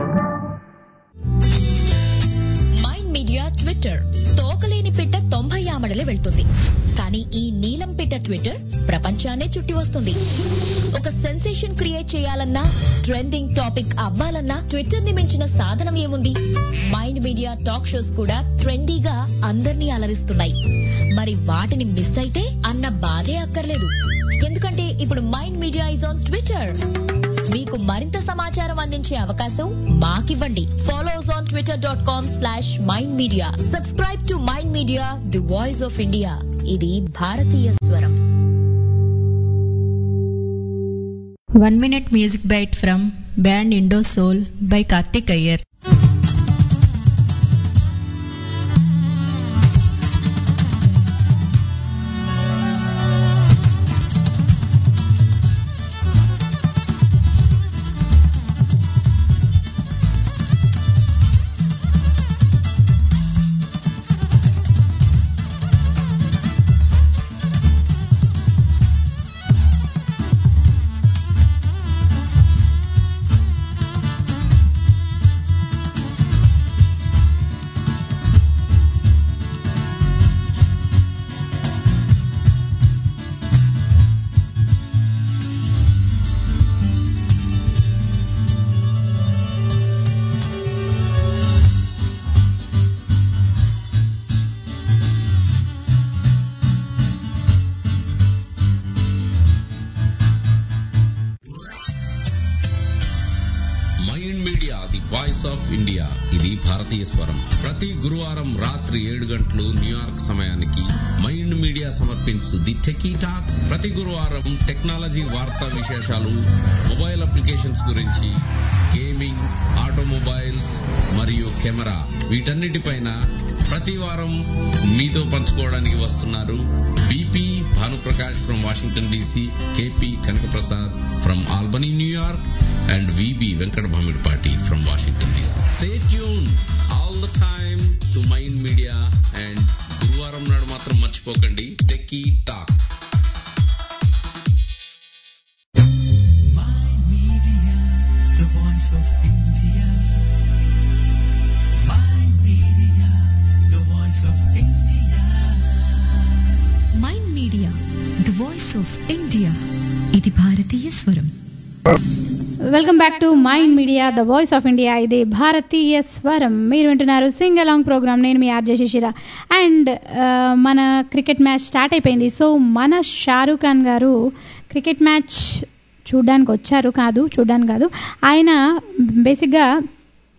మైండ్ మీడియా ట్విట్టర్ తోకలేని పిట్ట తొంభై ఆమడలే వెళ్తుంది కానీ ఈ నీలం పిట్ట ట్విట్టర్ ప్రపంచాన్నే చుట్టి వస్తుంది ఒక సెన్సేషన్ క్రియేట్ చేయాలన్నా ట్రెండింగ్ టాపిక్ అవ్వాలన్నా ట్విట్టర్ ని మించిన సాధనం ఏముంది మైండ్ మీడియా టాక్ షోస్ కూడా ట్రెండీగా అందర్నీ అలరిస్తున్నాయి మరి వాటిని మిస్ అయితే అన్న బాధే అక్కర్లేదు ఎందుకంటే ఇప్పుడు mind media is on Twitter మీకు మరింత సమాచారం అందించే అవకాశం మాకివ్వండి follow us on Twitter dot com slash mind media subscribe to mind media the voice of India ఇది భారతీయ స్వరం One minute music bite from band Indo Soul by Karthik Iyer. Mind media the voice of India ఇది భారతీయ స్వరం ప్రతి గురువారం రాత్రి ఏడు గంటలు న్యూయార్క్ సమయానికి మైండ్ మీడియా సమర్పించు ది టెకీ టాక్ ప్రతి గురువారం టెక్నాలజీ వార్తా విశేషాలు మొబైల్ అప్లికేషన్స్ గురించి గేమింగ్ ఆటోమొబైల్స్ మరియు కెమెరా వీటన్నిటిపైన ప్రతి వారం మీతో పంచుకోవడానికి వస్తున్నారు BP Bhanuprakash from Washington DC KP Kanakaprasad from Albany New York and VB Venkata Bhamidipati from Washington DC stay tune all the time to mind media and గురువారం నాడు మాత్రం మర్చిపోకండి techie talk Media, the voice of India. Mind Media, the voice of India. Mind media the voice of India ఇది భారతీయ స్వరం welcome back to mind media the voice of India ఇది భారతీయ స్వరం మీరు వింటున్నారు సింగ్ అలాంగ్ ప్రోగ్రామ్ నేను మీ ఆర్జే శిశిర అండ్ మన క్రికెట్ మ్యాచ్ స్టార్ట్ అయిపోయింది సో మన షారూక్ ఖాన్ గారు క్రికెట్ మ్యాచ్ చూడడానికి వచ్చారు కాదు చూడడానికి కాదు ఆయన బేసిక్గా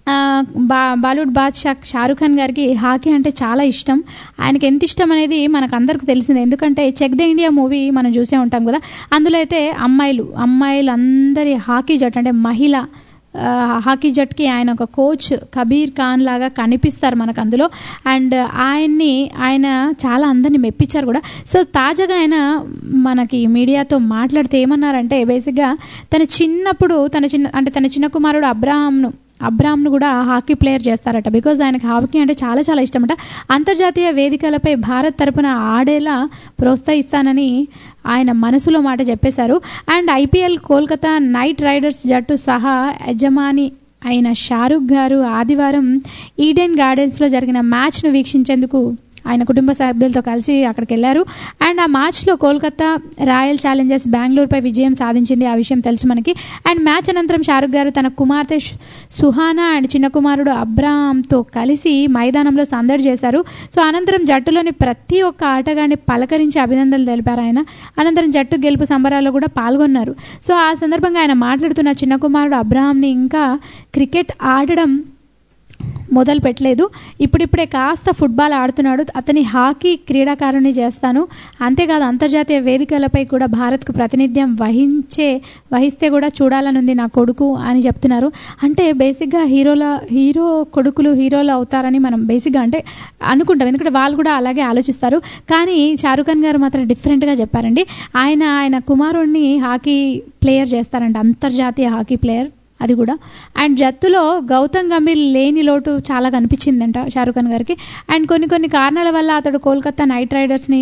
ఆ, బా బాలీవుడ్ బాద్షా షారుఖ్ ఖాన్ గారికి హాకీ అంటే చాలా ఇష్టం ఆయనకి ఎంత ఇష్టం అనేది మనకు అందరికి తెలిసిందే ఎందుకంటే చెక్ ద ఇండియా మూవీ మనం చూసే ఉంటాం కదా అందులో అయితే అమ్మాయిలు అమ్మాయిలు అందరి హాకీ జట్టు అంటే మహిళ ఆ, హాకీ జట్టుకి ఆయన ఒక కోచ్ కబీర్ ఖాన్ లాగా కనిపిస్తారు మనకు అందులో అండ్ ఆయన్ని ఆయన చాలా అందరిని మెప్పించారు కూడా సో తాజాగా ఆయన మనకి మీడియాతో మాట్లాడితే ఏమన్నారంటే బేసిక్గా తన చిన్నప్పుడు తన చిన్న అంటే తన చిన్న కుమారుడు అబ్రాహాంను అబ్రామ్ను కూడా హాకీ ప్లేయర్ చేస్తారట బికాజ్ ఆయనకి హాకీ అంటే చాలా చాలా ఇష్టమట అంతర్జాతీయ వేదికలపై భారత్ తరపున ఆడేలా ప్రోత్సహిస్తానని ఆయన మనసులో మాట చెప్పేశారు and IPL Kolkata knight riders జట్టు సహా యజమాని అయిన షారుఖ్ గారు ఆదివారం ఈడెన్ గార్డెన్స్లో జరిగిన మ్యాచ్ను వీక్షించేందుకు ఆయన కుటుంబ సభ్యులతో కలిసి అక్కడికి వెళ్ళారు అండ్ ఆ మ్యాచ్లో కోల్కతా రాయల్ ఛాలెంజర్స్ బెంగళూరుపై విజయం సాధించింది ఆ విషయం తెలుసు మనకి అండ్ మ్యాచ్ అనంతరం షారుఖ్ గారు తన కుమార్తె సు- సుహానా అండ్ చిన్న కుమారుడు అబ్రామ్తో కలిసి మైదానంలో సందడి చేశారు సో అనంతరం జట్టులోని ప్రతి ఒక్క ఆటగాడిని పలకరించి అభినందనలు తెలిపారు ఆయన అనంతరం జట్టు గెలుపు సంబరాల్లో కూడా పాల్గొన్నారు సో ఆ సందర్భంగా ఆయన మాట్లాడుతున్న చిన్న కుమారుడు అబ్రాహాంని ఇంకా క్రికెట్ ఆడడం మొదలు పెట్టలేదు ఇప్పుడిప్పుడే కాస్త ఫుట్బాల్ ఆడుతున్నాడు అతని హాకీ క్రీడాకారుని చేస్తాను అంతేకాదు అంతర్జాతీయ వేదికలపై కూడా భారత్కు ప్రాతినిధ్యం వహించే వహిస్తే కూడా చూడాలని ఉంది నా కొడుకు అని చెప్తున్నారు అంటే బేసిక్గా హీరోల హీరో కొడుకులు హీరోలు అవుతారని మనం బేసిక్గా అంటే అనుకుంటాం ఎందుకంటే వాళ్ళు కూడా అలాగే ఆలోచిస్తారు కానీ షారుఖ్ ఖాన్ గారు మాత్రం డిఫరెంట్గా చెప్పారండి ఆయన ఆయన కుమారుడిని హాకీ ప్లేయర్ చేస్తారంట అంతర్జాతీయ హాకీ ప్లేయర్ అది కూడా అండ్ జత్తులో గౌతమ్ గంభీర్ లేని లోటు చాలా కనిపించిందంట షారుఖ్ ఖాన్ గారికి అండ్ కొన్ని కొన్ని కారణాల వల్ల అతడు కోల్కతా నైట్ రైడర్స్ని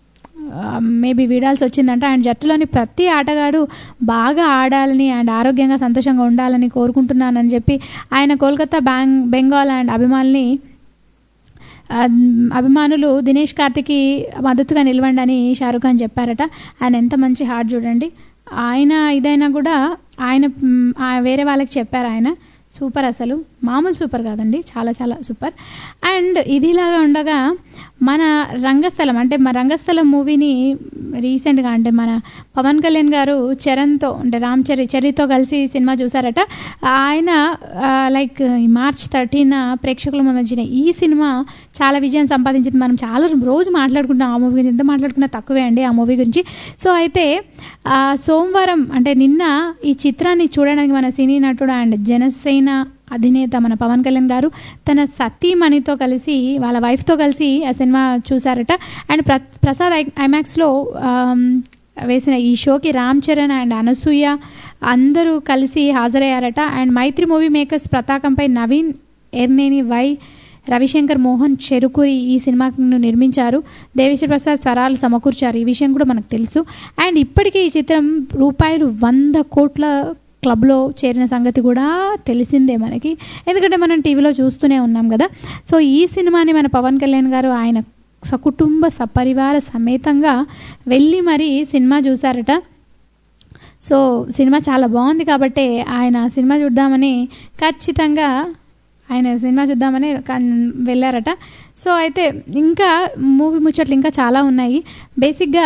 మేబీ వీడాల్సి వచ్చిందంట అండ్ జట్టులోని ప్రతి ఆటగాడు బాగా ఆడాలని అండ్ ఆరోగ్యంగా సంతోషంగా ఉండాలని కోరుకుంటున్నానని చెప్పి ఆయన కోల్కతా బ్యాంగ్ బెంగాల్ అండ్ అభిమానుల్ని ఆ, అభిమానులు దినేష్ కార్తిక్కి మద్దతుగా నిలవండి అని షారుఖ్ ఖాన్ చెప్పారట ఆయన ఎంత మంచి హార్ట్ చూడండి ఆయన ఇదైనా కూడా ఆయన మ్, ఆ వేరే వాళ్ళకి చెప్పారు ఆయన సూపర్ అసలు మామూలు సూపర్ కాదండి చాలా చాలా సూపర్ అండ్ ఇదిలాగా ఉండగా మన రంగస్థలం అంటే మన రంగస్థలం మూవీని రీసెంట్గా అంటే మన పవన్ కళ్యాణ్ గారు చరణ్తో అంటే రామ్ చరి చరితో కలిసి సినిమా చూసారట ఆయన ఆ, లైక్ ఈ మార్చ్ థర్టీన ప్రేక్షకుల ముందు వచ్చిన ఈ సినిమా చాలా విజయం సంపాదించింది మనం చాలా రోజు మాట్లాడుకుంటాం ఆ మూవీ గురించి ఎంత మాట్లాడుకున్నా తక్కువే అండి ఆ మూవీ గురించి సో అయితే ఆ, సోమవారం అంటే నిన్న ఈ చిత్రాన్ని చూడడానికి మన సినీ నటుడు అండ్ జనసేన అధినేత మన పవన్ కళ్యాణ్ గారు తన సతీమణితో కలిసి వాళ్ళ వైఫ్తో కలిసి ఆ సినిమా చూసారట అండ్ ప్ర ప్రసాద్ ఐ ఐమాక్స్లో ఆమ్, వేసిన ఈ షోకి రామ్ చరణ్ అండ్ అనసూయ అందరూ కలిసి హాజరయ్యారట అండ్ మైత్రి మూవీ మేకర్స్ పతాకంపై నవీన్ ఎర్నేని వై రవిశంకర్ మోహన్ చెరుకురి ఈ సినిమాను నిర్మించారు దేవిశ్రీ ప్రసాద్ స్వరాలు సమకూర్చారు ఈ విషయం కూడా మనకు తెలుసు అండ్ ఇప్పటికే ఈ చిత్రం రూపాయలు వంద కోట్ల క్లబ్లో చేరిన సంగతి కూడా తెలిసిందే మనకి ఎందుకంటే మనం టీవీలో చూస్తూనే ఉన్నాం కదా సో ఈ సినిమాని మన పవన్ కళ్యాణ్ గారు ఆయన సకుటుంబ సపరివార సమేతంగా వెళ్ళి మరీ సినిమా చూసారట సో సినిమా చాలా బాగుంది కాబట్టి ఆయన సినిమా చూద్దామని ఖచ్చితంగా ఆయన సినిమా చూద్దామని కన్- వెళ్ళారట సో అయితే ఇంకా మూవీ ముచ్చట్లు ఇంకా చాలా ఉన్నాయి బేసిక్గా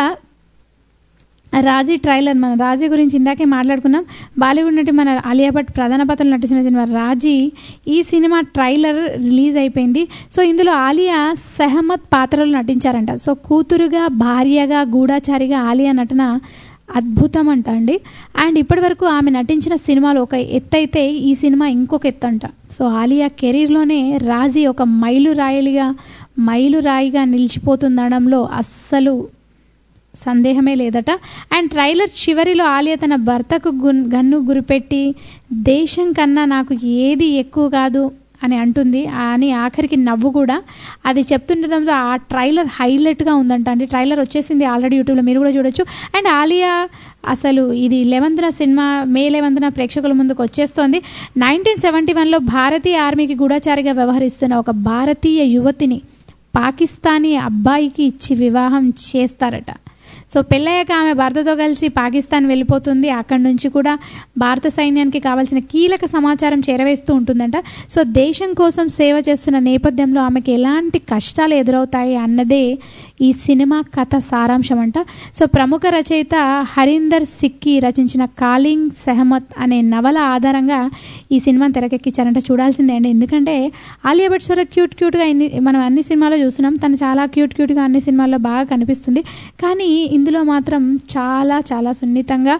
రాజీ ట్రైలర్ మన రాజీ గురించి ఇందాకే మాట్లాడుకున్నాం బాలీవుడ్ నటి మన ఆలియా భట్ ప్రధాన పాత్రలు నటించిన సినిమా రాజీ ఈ సినిమా ట్రైలర్ రిలీజ్ అయిపోయింది సో ఇందులో ఆలియా సెహమత్ పాత్రలో నటించారంట సో కూతురుగా భార్యగా గూఢాచారిగా ఆలియా నటన అద్భుతం అంట అండి అండ్ ఇప్పటివరకు ఆమె నటించిన సినిమాలు ఒక ఎత్తు అయితే ఈ సినిమా ఇంకొక ఎత్తు అంట సో ఆలియా కెరీర్లోనే రాజీ ఒక మైలురాయిలుగా మైలురాయిగా నిలిచిపోతుందనడంలో అస్సలు సందేహమే లేదట అండ్ ట్రైలర్ చివరిలో ఆలియా తన భర్తకు గున్ గన్ను గురిపెట్టి దేశం కన్నా నాకు ఏది ఎక్కువ కాదు అని అంటుంది అని ఆఖరికి నవ్వు కూడా అది చెప్తుండడంతో ఆ ట్రైలర్ హైలైట్గా ఉందంట అండి ట్రైలర్ వచ్చేసింది ఆల్రెడీ యూట్యూబ్లో మీరు కూడా చూడొచ్చు అండ్ ఆలియా అసలు ఇది లెవెంత్న సినిమా మే లెవెంత్న ప్రేక్షకుల ముందుకు వచ్చేస్తోంది నైన్టీన్ సెవెంటీ వన్లో భారతీయ ఆర్మీకి గూఢచారిగా వ్యవహరిస్తున్న ఒక భారతీయ యువతిని పాకిస్తానీ అబ్బాయికి ఇచ్చి వివాహం చేస్తారట సో పెళ్ళయ్యాక ఆమె భర్తతో కలిసి పాకిస్తాన్ వెళ్ళిపోతుంది అక్కడి నుంచి కూడా భారత సైన్యానికి కావాల్సిన కీలక సమాచారం చేరవేస్తూ ఉంటుందంట సో దేశం కోసం సేవ చేస్తున్న నేపథ్యంలో ఆమెకి ఎలాంటి కష్టాలు ఎదురవుతాయి అన్నదే ఈ సినిమా కథ సారాంశం అంట సో ప్రముఖ రచయిత హరీందర్ సిక్కి రచించిన కాలింగ్ సెహమత్ అనే నవల ఆధారంగా ఈ సినిమాని తెరకెక్కించారంట చూడాల్సిందే అండి ఎందుకంటే ఆలియా భట్ సరే క్యూట్ క్యూట్గా ఇన్ని మనం అన్ని సినిమాల్లో చూస్తున్నాం తను చాలా క్యూట్ క్యూట్గా అన్ని సినిమాల్లో బాగా కనిపిస్తుంది కానీ ఇందులో మాత్రం చాలా చాలా సున్నితంగా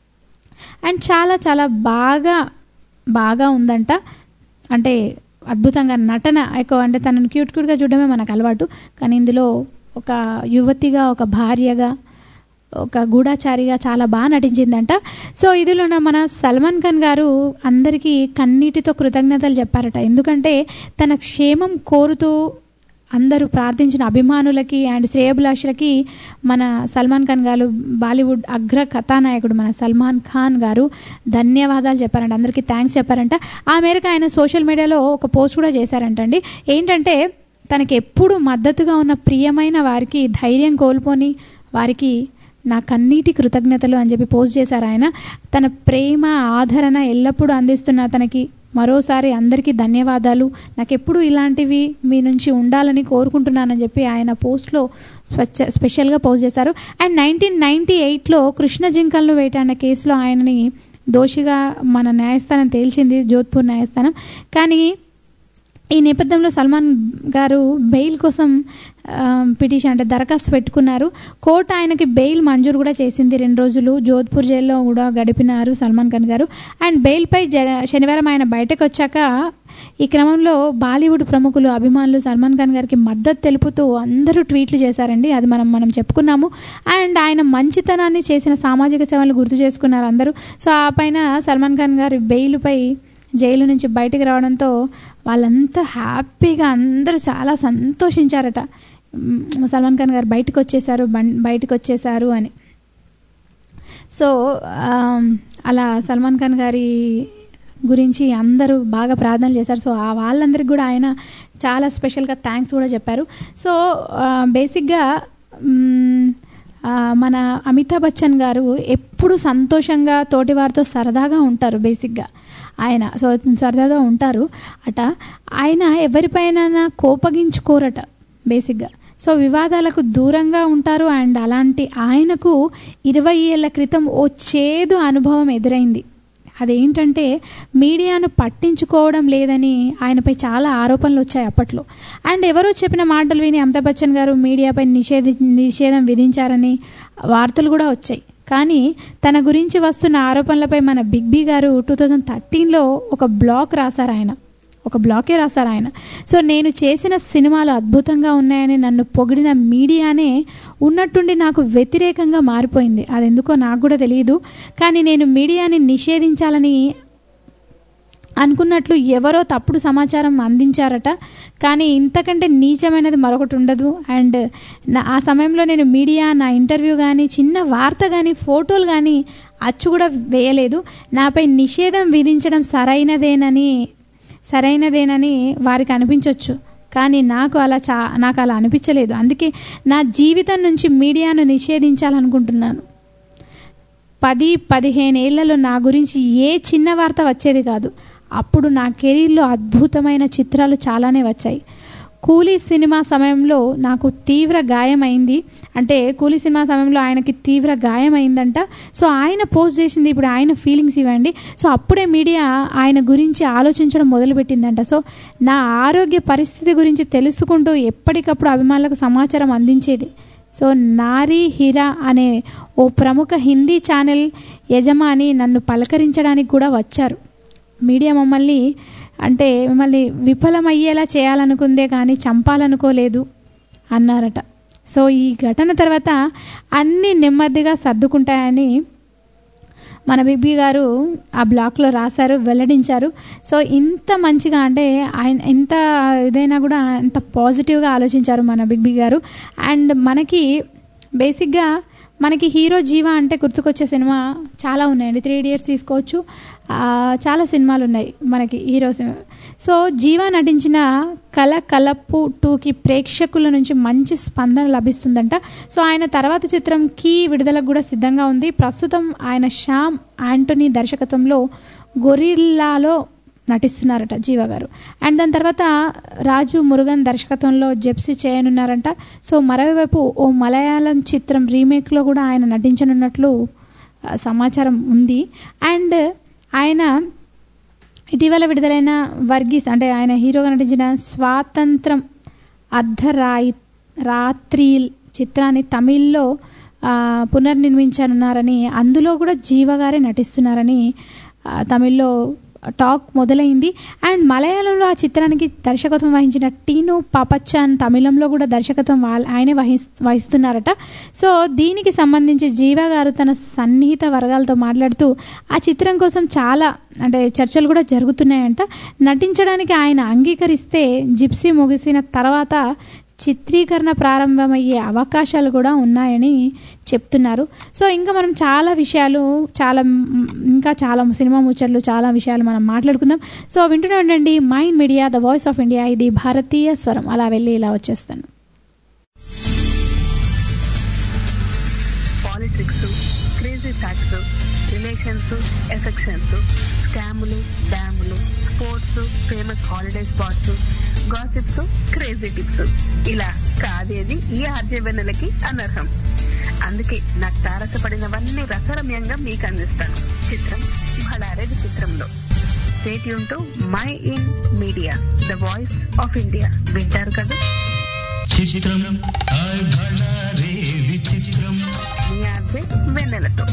అండ్ చాలా చాలా బాగా బాగా ఉందంట అంటే అద్భుతంగా నటన ఎక్కువ అంటే తనను క్యూట్ క్యూట్గా చూడడమే మనకు అలవాటు కానీ ఇందులో ఒక యువతిగా ఒక భార్యగా ఒక గూఢాచారిగా చాలా బాగా నటించిందంట సో ఇదిలో మన సల్మాన్ ఖాన్ గారు అందరికీ కన్నీటితో కృతజ్ఞతలు చెప్పారట ఎందుకంటే తన క్షేమం కోరుతూ అందరూ ప్రార్థించిన అభిమానులకి అండ్ శ్రేయభిలాషులకి మన సల్మాన్ ఖాన్ గారు బాలీవుడ్ అగ్ర కథానాయకుడు మన సల్మాన్ ఖాన్ గారు ధన్యవాదాలు చెప్పారంట అందరికీ థ్యాంక్స్ చెప్పారంట ఆ మేరకు ఆయన సోషల్ మీడియాలో ఒక పోస్ట్ కూడా చేశారంటండి ఏంటంటే తనకి ఎప్పుడు మద్దతుగా ఉన్న ప్రియమైన వారికి ధైర్యం కోల్పోని వారికి నా కన్నీటి కృతజ్ఞతలు అని చెప్పి పోస్ట్ చేశారు ఆయన తన ప్రేమ ఆదరణ ఎల్లప్పుడూ అందిస్తున్న తనకి మరోసారి అందరికీ ధన్యవాదాలు నాకు ఎప్పుడు ఇలాంటివి మీ నుంచి ఉండాలని కోరుకుంటున్నానని చెప్పి ఆయన పోస్ట్లో స్పెష స్పెషల్గా పోస్ట్ చేశారు అండ్ నైన్టీన్ నైంటీ ఎయిట్లో కృష్ణ జింకలను వేటాడిన కేసులో ఆయనని దోషిగా మన న్యాయస్థానం తేల్చింది జోధ్పూర్ న్యాయస్థానం కానీ ఈ నేపథ్యంలో సల్మాన్ గారు బెయిల్ కోసం పిటిషన్ అంటే దరఖాస్తు పెట్టుకున్నారు కోర్టు ఆయనకి బెయిల్ మంజూరు కూడా చేసింది రెండు రోజులు జోధ్పూర్ జైల్లో కూడా గడిపినారు సల్మాన్ ఖాన్ గారు అండ్ బెయిల్పై జ శనివారం ఆయన బయటకు వచ్చాక ఈ క్రమంలో బాలీవుడ్ ప్రముఖులు అభిమానులు సల్మాన్ ఖాన్ గారికి మద్దతు తెలుపుతూ అందరూ ట్వీట్లు చేశారండి అది మనం మనం చెప్పుకున్నాము అండ్ ఆయన మంచితనాన్ని చేసిన సామాజిక సేవలు గుర్తు చేసుకున్నారు అందరూ సో ఆ పైన సల్మాన్ ఖాన్ గారి బెయిల్పై జైలు నుంచి బయటికి రావడంతో వాళ్ళంతా హ్యాపీగా అందరూ చాలా సంతోషించారట మ్, సల్మాన్ ఖాన్ గారు బయటకు వచ్చేసారు బం బయటకు వచ్చేసారు అని సో ఆమ్, అలా సల్మాన్ ఖాన్ గారి గురించి అందరూ బాగా ప్రార్థనలు చేశారు సో ఆ వాళ్ళందరికీ కూడా ఆయన చాలా స్పెషల్గా థ్యాంక్స్ కూడా చెప్పారు సో ఆ, బేసిక్గా మ్, ఆ, మన అమితాబ్ బచ్చన్ గారు ఎప్పుడు సంతోషంగా తోటివారితో సరదాగా ఉంటారు బేసిక్గా ఆయన సో సరదాగా ఉంటారు అట ఆయన ఎవరిపైన కోపగించుకోరట బేసిక్గా సో వివాదాలకు దూరంగా ఉంటారు అండ్ అలాంటి ఆయనకు ఇరవై ఏళ్ళ క్రితం ఓ చేదు అనుభవం ఎదురైంది అదేంటంటే మీడియాను పట్టించుకోవడం లేదని ఆయనపై చాలా ఆరోపణలు వచ్చాయి అప్పట్లో అండ్ ఎవరో చెప్పిన మాటలు విని అమితాబ్ బచ్చన్ గారు మీడియాపై నిషేధి నిషేధం విధించారని వార్తలు కూడా వచ్చాయి కానీ తన గురించి వస్తున్న ఆరోపణలపై మన బిగ్ బి గారు టూ థౌజండ్ థర్టీన్లో ఒక బ్లాక్ రాశారు ఆయన ఒక బ్లాకే రాశారు ఆయన సో నేను చేసిన సినిమాలు అద్భుతంగా ఉన్నాయని నన్ను పొగిడిన మీడియానే ఉన్నట్టుండి నాకు వ్యతిరేకంగా మారిపోయింది అది ఎందుకో నాకు కూడా తెలియదు కానీ నేను మీడియాని నిషేధించాలని అనుకున్నట్లు ఎవరో తప్పుడు సమాచారం అందించారట కానీ ఇంతకంటే నీచమైనది మరొకటి ఉండదు అండ్ నా ఆ సమయంలో నేను మీడియా నా ఇంటర్వ్యూ కానీ చిన్న వార్త కానీ ఫోటోలు కానీ అచ్చు కూడా వేయలేదు నాపై నిషేధం విధించడం సరైనదేనని సరైనదేనని వారికి అనిపించవచ్చు కానీ నాకు అలా చా నాకు అలా అనిపించలేదు అందుకే నా జీవితం నుంచి మీడియాను నిషేధించాలనుకుంటున్నాను పది పదిహేను ఏళ్లలో నా గురించి ఏ చిన్న వార్త వచ్చేది కాదు అప్పుడు నా కెరీర్లో అద్భుతమైన చిత్రాలు చాలానే వచ్చాయి కూలీ సినిమా సమయంలో నాకు తీవ్ర గాయమైంది అంటే కూలీ సినిమా సమయంలో ఆయనకి తీవ్ర గాయమైందంట సో ఆయన పోస్ట్ చేసింది ఇప్పుడు ఆయన ఫీలింగ్స్ ఇవ్వండి సో అప్పుడే మీడియా ఆయన గురించి ఆలోచించడం మొదలుపెట్టిందంట సో నా ఆరోగ్య పరిస్థితి గురించి తెలుసుకుంటూ ఎప్పటికప్పుడు అభిమానులకు సమాచారం అందించేది సో నారీ హీరా అనే ఓ ప్రముఖ హిందీ ఛానల్ యజమాని నన్ను పలకరించడానికి కూడా వచ్చారు మీడియా మమ్మల్ని అంటే మిమ్మల్ని విఫలమయ్యేలా చేయాలనుకుందే కానీ చంపాలనుకోలేదు అన్నారట సో ఈ ఘటన తర్వాత అన్నీ నెమ్మదిగా సర్దుకుంటాయని మన బిబ్బి గారు ఆ బ్లాక్లో రాశారు వెల్లడించారు సో ఇంత మంచిగా అంటే ఆయన ఎంత ఇదైనా కూడా ఎంత పాజిటివ్గా ఆలోచించారు మన బిగ్బి గారు అండ్ మనకి బేసిక్గా మనకి హీరో జీవా అంటే గుర్తుకొచ్చే సినిమా చాలా ఉన్నాయండి త్రీ ఇడియట్స్ తీసుకోవచ్చు ఆ, చాలా సినిమాలు ఉన్నాయి మనకి హీరో సినిమా సో జీవా నటించిన కల కలపు టూకి ప్రేక్షకుల నుంచి మంచి స్పందన లభిస్తుందంట సో ఆయన తర్వాత చిత్రం కీ విడుదలకు కూడా సిద్ధంగా ఉంది ప్రస్తుతం ఆయన శ్యామ్ యాంటనీ దర్శకత్వంలో గొరిల్లాలో నటిస్తున్నారట జీవ గారు అండ్ దాని తర్వాత రాజు మురుగన్ దర్శకత్వంలో జెప్సీ చేయనున్నారంట సో మరోవైపు ఓ మలయాళం చిత్రం రీమేక్లో కూడా ఆయన నటించనున్నట్లు ఆ, సమాచారం ఉంది అండ్ ఆయన ఇటీవల విడుదలైన వర్గీస్ అంటే ఆయన హీరోగా నటించిన స్వాతంత్రం అర్ధరాయి రాత్రి చిత్రాన్ని తమిళ్లో ఆ, పునర్నిర్మించనున్నారని అందులో కూడా జీవ గారే నటిస్తున్నారని ఆ, తమిళ్లో టాక్ మొదలైంది అండ్ మలయాళంలో ఆ చిత్రానికి దర్శకత్వం వహించిన టీను పాపచ్చాన్ తమిళంలో కూడా దర్శకత్వం వాళ్ళ ఆయనే వహిస్ వహిస్తున్నారట సో దీనికి సంబంధించి జీవ గారు తన సన్నిహిత వర్గాలతో మాట్లాడుతూ ఆ చిత్రం కోసం చాలా అంటే చర్చలు కూడా జరుగుతున్నాయంట నటించడానికి ఆయన అంగీకరిస్తే జిప్సీ ముగిసిన తర్వాత చిత్రీకరణ ప్రారంభమయ్యే అవకాశాలు కూడా ఉన్నాయని చెప్తున్నారు సో ఇంకా మనం చాలా విషయాలు చాలా మ్, ఇంకా చాలా సినిమా ముచ్చట్లు చాలా విషయాలు మనం మాట్లాడుకుందాం సో వింటూనే ఉండండి mind media the voice of India ఇది భారతీయ స్వరం అలా వెళ్ళి ఇలా వచ్చేస్తాను politics crazy facts relations affections స్కాములు డ్యాములు sports famous holiday spots gossips crazy tips ఇలా కాదేది ఈ ఆర్జవెన్నెలకి అనర్హం అందుకే నాకు తారసపడినవన్నీ రసరమ్యంగా మీకు అందిస్తాను చిత్రం భడారే చిత్రంలో స్టేట్ యూన్ to mind media the voice of India వింటారు కదా చిత్రం హాయ్ భళారే విచిత్రం మీ ఆర్జే వెన్నెలతో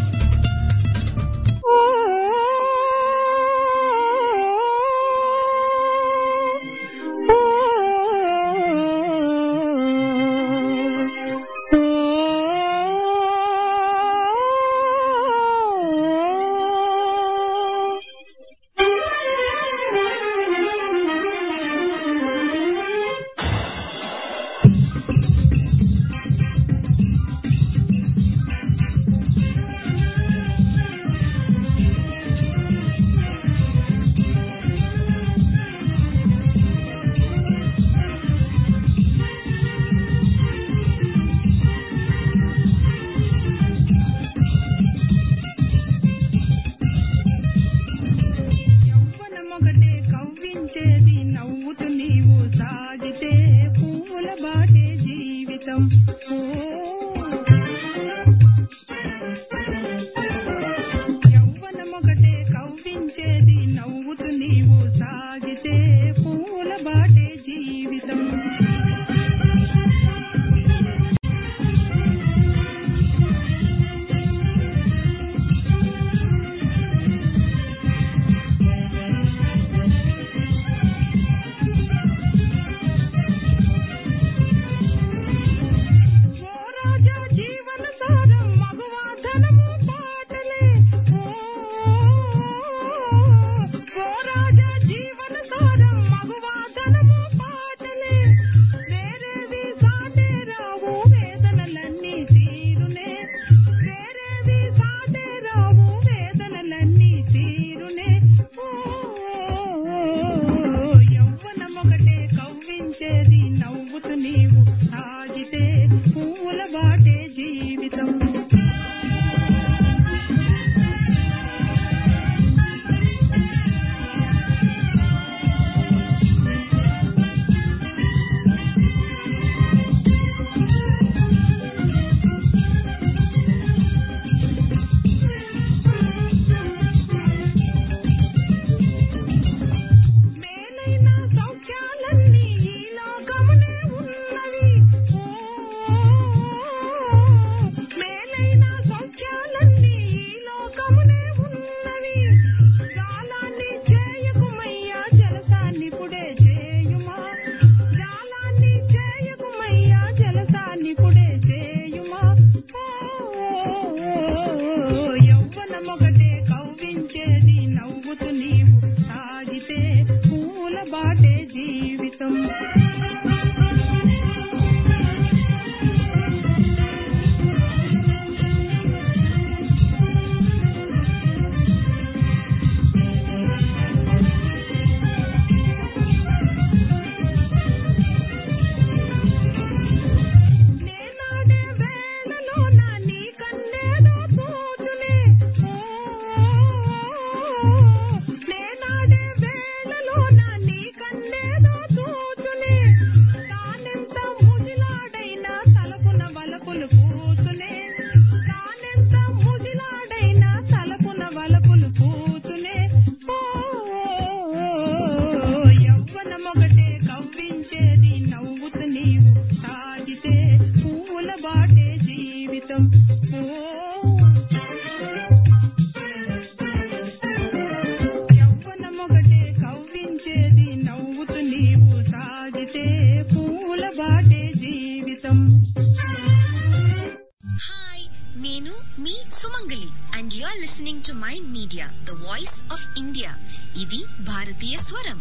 media the voice of India ఇది భారతీయ స్వరం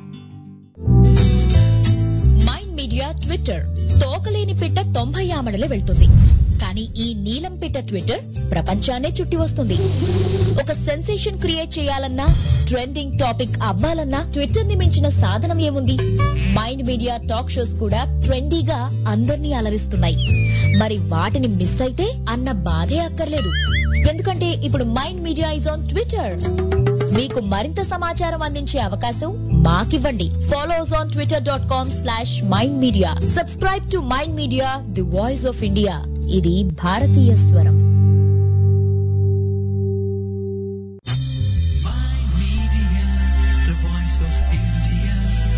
మైండ్ మీడియా ట్విట్టర్ తోకలేని పిట్ట తొంభై ఆమడలే వెళ్తుంది కానీ ఈ నీలం పిట్ట ట్విట్టర్ ప్రపంచాన్నే చుట్టి వస్తుంది ఒక సెన్సేషన్ క్రియేట్ చేయాలన్నా ట్రెండింగ్ టాపిక్ అవ్వాలన్నా ట్విట్టర్ ని మించిన సాధనం ఏముంది మైండ్ మీడియా టాక్ షోస్ కూడా ట్రెండీగా అందర్నీ అలరిస్తున్నాయి మరి వాటిని మిస్ అయితే అన్న బాధే అక్కర్లేదు ఎందుకంటే ఇప్పుడు mind media is on Twitter మీకు మరింత సమాచారం అందించే అవకాశం మాకివ్వండి follow us on Twitter dot com slash mind media subscribe to mind media the voice of India ఇది భారతీయ స్వరం The voice of India.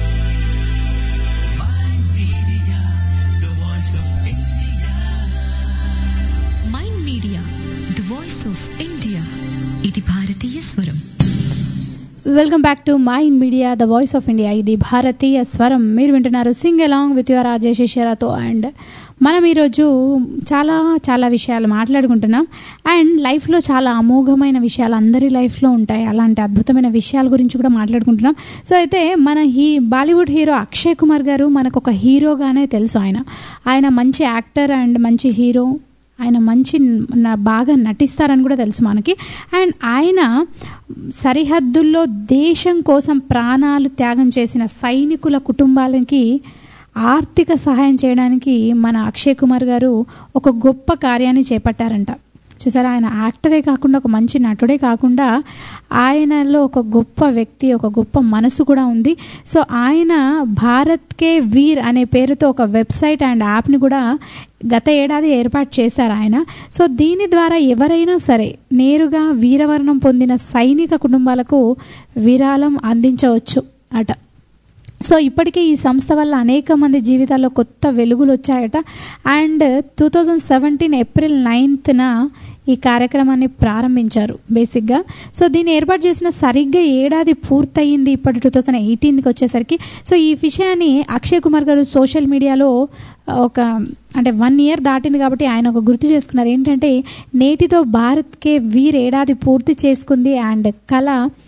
Mind Media, the voice of India. Mind media the voice of India ఇది భారతీయ స్వరం welcome back to mind media the voice of India ఇది భారతీయ స్వరం మీరు వింటున్నారు sing along with your RJ శిష్యరాతో అండ్ మనం ఈరోజు చాలా చాలా విషయాలు మాట్లాడుకుంటున్నాం అండ్ లైఫ్లో చాలా అమోఘమైన విషయాలు అందరి లైఫ్లో ఉంటాయి అలాంటి అద్భుతమైన విషయాల గురించి కూడా మాట్లాడుకుంటున్నాం సో అయితే మన హీ బాలీవుడ్ హీరో అక్షయ్ కుమార్ గారు మనకు ఒక హీరోగానే తెలుసు ఆయన ఆయన మంచి యాక్టర్ అండ్ మంచి హీరో ఆయన మంచి న- బాగా నటిస్తారని కూడా తెలుసు మనకి అండ్ ఆయన సరిహద్దుల్లో దేశం కోసం ప్రాణాలు త్యాగం చేసిన సైనికుల కుటుంబాలకి ఆర్థిక సహాయం చేయడానికి మన అక్షయ్ కుమార్ గారు ఒక గొప్ప కార్యాన్ని చేపట్టారంట చూసారా ఆయన యాక్టరే కాకుండా ఒక మంచి నటుడే కాకుండా ఆయనలో ఒక గొప్ప వ్యక్తి ఒక గొప్ప మనసు కూడా ఉంది సో ఆయన భారత్కే వీర్ అనే పేరుతో ఒక వెబ్సైట్ అండ్ యాప్ని కూడా గత ఏడాది ఏర్పాటు చేశారు ఆయన సో దీని ద్వారా ఎవరైనా సరే నేరుగా వీరవర్ణం పొందిన సైనిక కుటుంబాలకు విరాళం అందించవచ్చు అట సో ఇప్పటికే ఈ సంస్థ వల్ల అనేక మంది జీవితాల్లో కొత్త వెలుగులు వచ్చాయట and two thousand seventeen April నైన్త్న ఈ కార్యక్రమాన్ని ప్రారంభించారు బేసిక్గా సో దీన్ని ఏర్పాటు చేసిన సరిగ్గా ఏడాది పూర్తయింది ఇప్పటి టూ థౌజండ్ ఎయిటీన్కి వచ్చేసరికి సో ఈ విషయాన్ని అక్షయ్ కుమార్ గారు సోషల్ మీడియాలో ఒక అంటే వన్ ఇయర్ దాటింది కాబట్టి ఆయన ఒక గుర్తు చేసుకున్నారు ఏంటంటే నేటితో భారత్కే వీర్ ఏడాది పూర్తి చేసుకుంది అండ్ కళ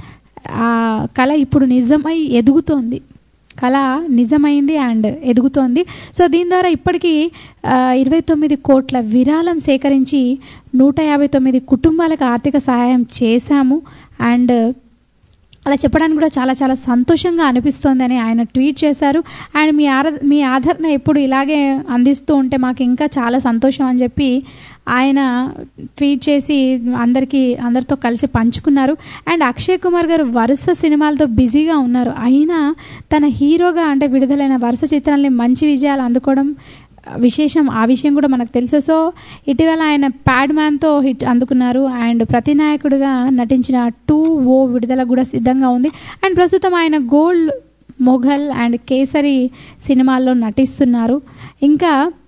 ఆ కళ ఇప్పుడు నిజమై ఎదుగుతోంది కళ నిజమైంది అండ్ ఎదుగుతోంది సో దీని ద్వారా ఇప్పటికీ ఇరవై తొమ్మిది కోట్ల విరాళం సేకరించి నూట యాభై తొమ్మిది కుటుంబాలకు ఆర్థిక సహాయం చేశాము అండ్ అలా చెప్పడానికి కూడా చాలా చాలా సంతోషంగా అనిపిస్తోందని ఆయన ట్వీట్ చేశారు అండ్ మీ ఆర మీ ఆదరణ ఎప్పుడు ఇలాగే అందిస్తూ ఉంటే మాకు ఇంకా చాలా సంతోషం అని చెప్పి ఆయన ట్వీట్ చేసి అందరికీ అందరితో కలిసి పంచుకున్నారు అండ్ అక్షయ్ కుమార్ గారు వరుస సినిమాలతో బిజీగా ఉన్నారు అయినా తన హీరోగా అంటే విడుదలైన వరుస చిత్రాలని మంచి విజయాలు అందుకోవడం విశేషం ఆ విషయం కూడా మనకు తెలుసు సో ఇటీవల ఆయన ప్యాడ్ మ్యాన్తో హిట్ అందుకున్నారు అండ్ ప్రతినాయకుడిగా నటించిన టూ ఓ విడుదల కూడా సిద్ధంగా ఉంది అండ్ ప్రస్తుతం ఆయన గోల్డ్ మొఘల్ అండ్ కేసరి సినిమాల్లో నటిస్తున్నారు ఇంకా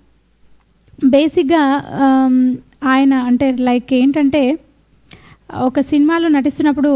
బేసిక్గా ఆమ్, ఆయన అంటే లైక్ ఏంటంటే ఒక సినిమాలో నటిస్తున్నప్పుడు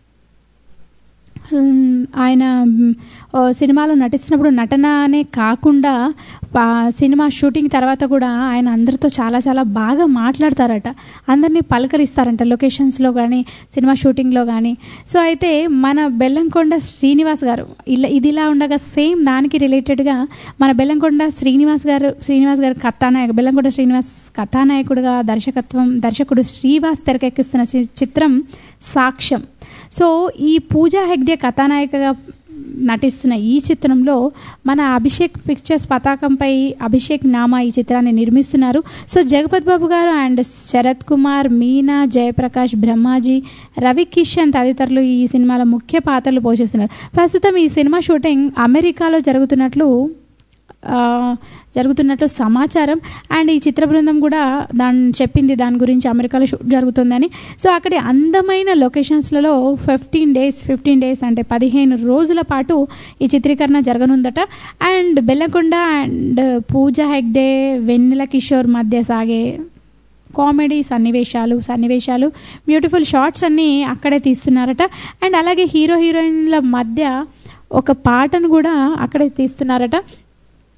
ఉమ్, ఆయన మ్, ఓ సినిమాలో నటిస్తున్నప్పుడు నటననే కాకుండా పా- సినిమా షూటింగ్ తర్వాత కూడా ఆయన అందరితో చాలా చాలా బాగా మాట్లాడతారట అందరినీ పలకరిస్తారంట లొకేషన్స్లో కానీ సినిమా షూటింగ్లో కానీ సో అయితే మన బెల్లంకొండ శ్రీనివాస్ గారు ఇలా ఇది ఇలా ఉండగా సేమ్ దానికి రిలేటెడ్గా మన బెల్లంకొండ శ్రీనివాస్ గారు శ్రీనివాస్ గారు కథానాయక బెల్లంకొండ శ్రీనివాస్ కథానాయకుడిగా దర్శకత్వం దర్శకుడు శ్రీవాస్ తెరకెక్కిస్తున్న చి- చిత్రం సాక్ష్యం సో ఈ పూజా హెగ్డే కథానాయికగా నటిస్తున్న ఈ చిత్రంలో మన అభిషేక్ పిక్చర్స్ పతాకంపై అభిషేక్ నామా ఈ చిత్రాన్ని నిర్మిస్తున్నారు సో జగపత్ బాబు గారు అండ్ శరత్ కుమార్ మీనా జయప్రకాష్ బ్రహ్మాజీ రవి కిషన్ తదితరులు ఈ సినిమాలో ముఖ్య పాత్రలు పోషిస్తున్నారు ప్రస్తుతం ఈ సినిమా షూటింగ్ అమెరికాలో జరుగుతున్నట్లు ఆ, జరుగుతున్నట్లు సమాచారం అండ్ ఈ చిత్ర బృందం కూడా దాని చెప్పింది దాని గురించి అమెరికాలో షూట్ జరుగుతుందని సో అక్కడి అందమైన లొకేషన్స్లలో ఫిఫ్టీన్ డేస్ ఫిఫ్టీన్ డేస్ అంటే పదిహేను రోజుల పాటు ఈ చిత్రీకరణ జరగనుందట అండ్ బెల్లకొండ అండ్ పూజా హెగ్డే వెన్నెల కిషోర్ మధ్య సాగే కామెడీ సన్నివేశాలు సన్నివేశాలు బ్యూటిఫుల్ షార్ట్స్ అన్నీ అక్కడే తీస్తున్నారట అండ్ అలాగే హీరో హీరోయిన్ల మధ్య ఒక పాటను కూడా అక్కడే తీస్తున్నారట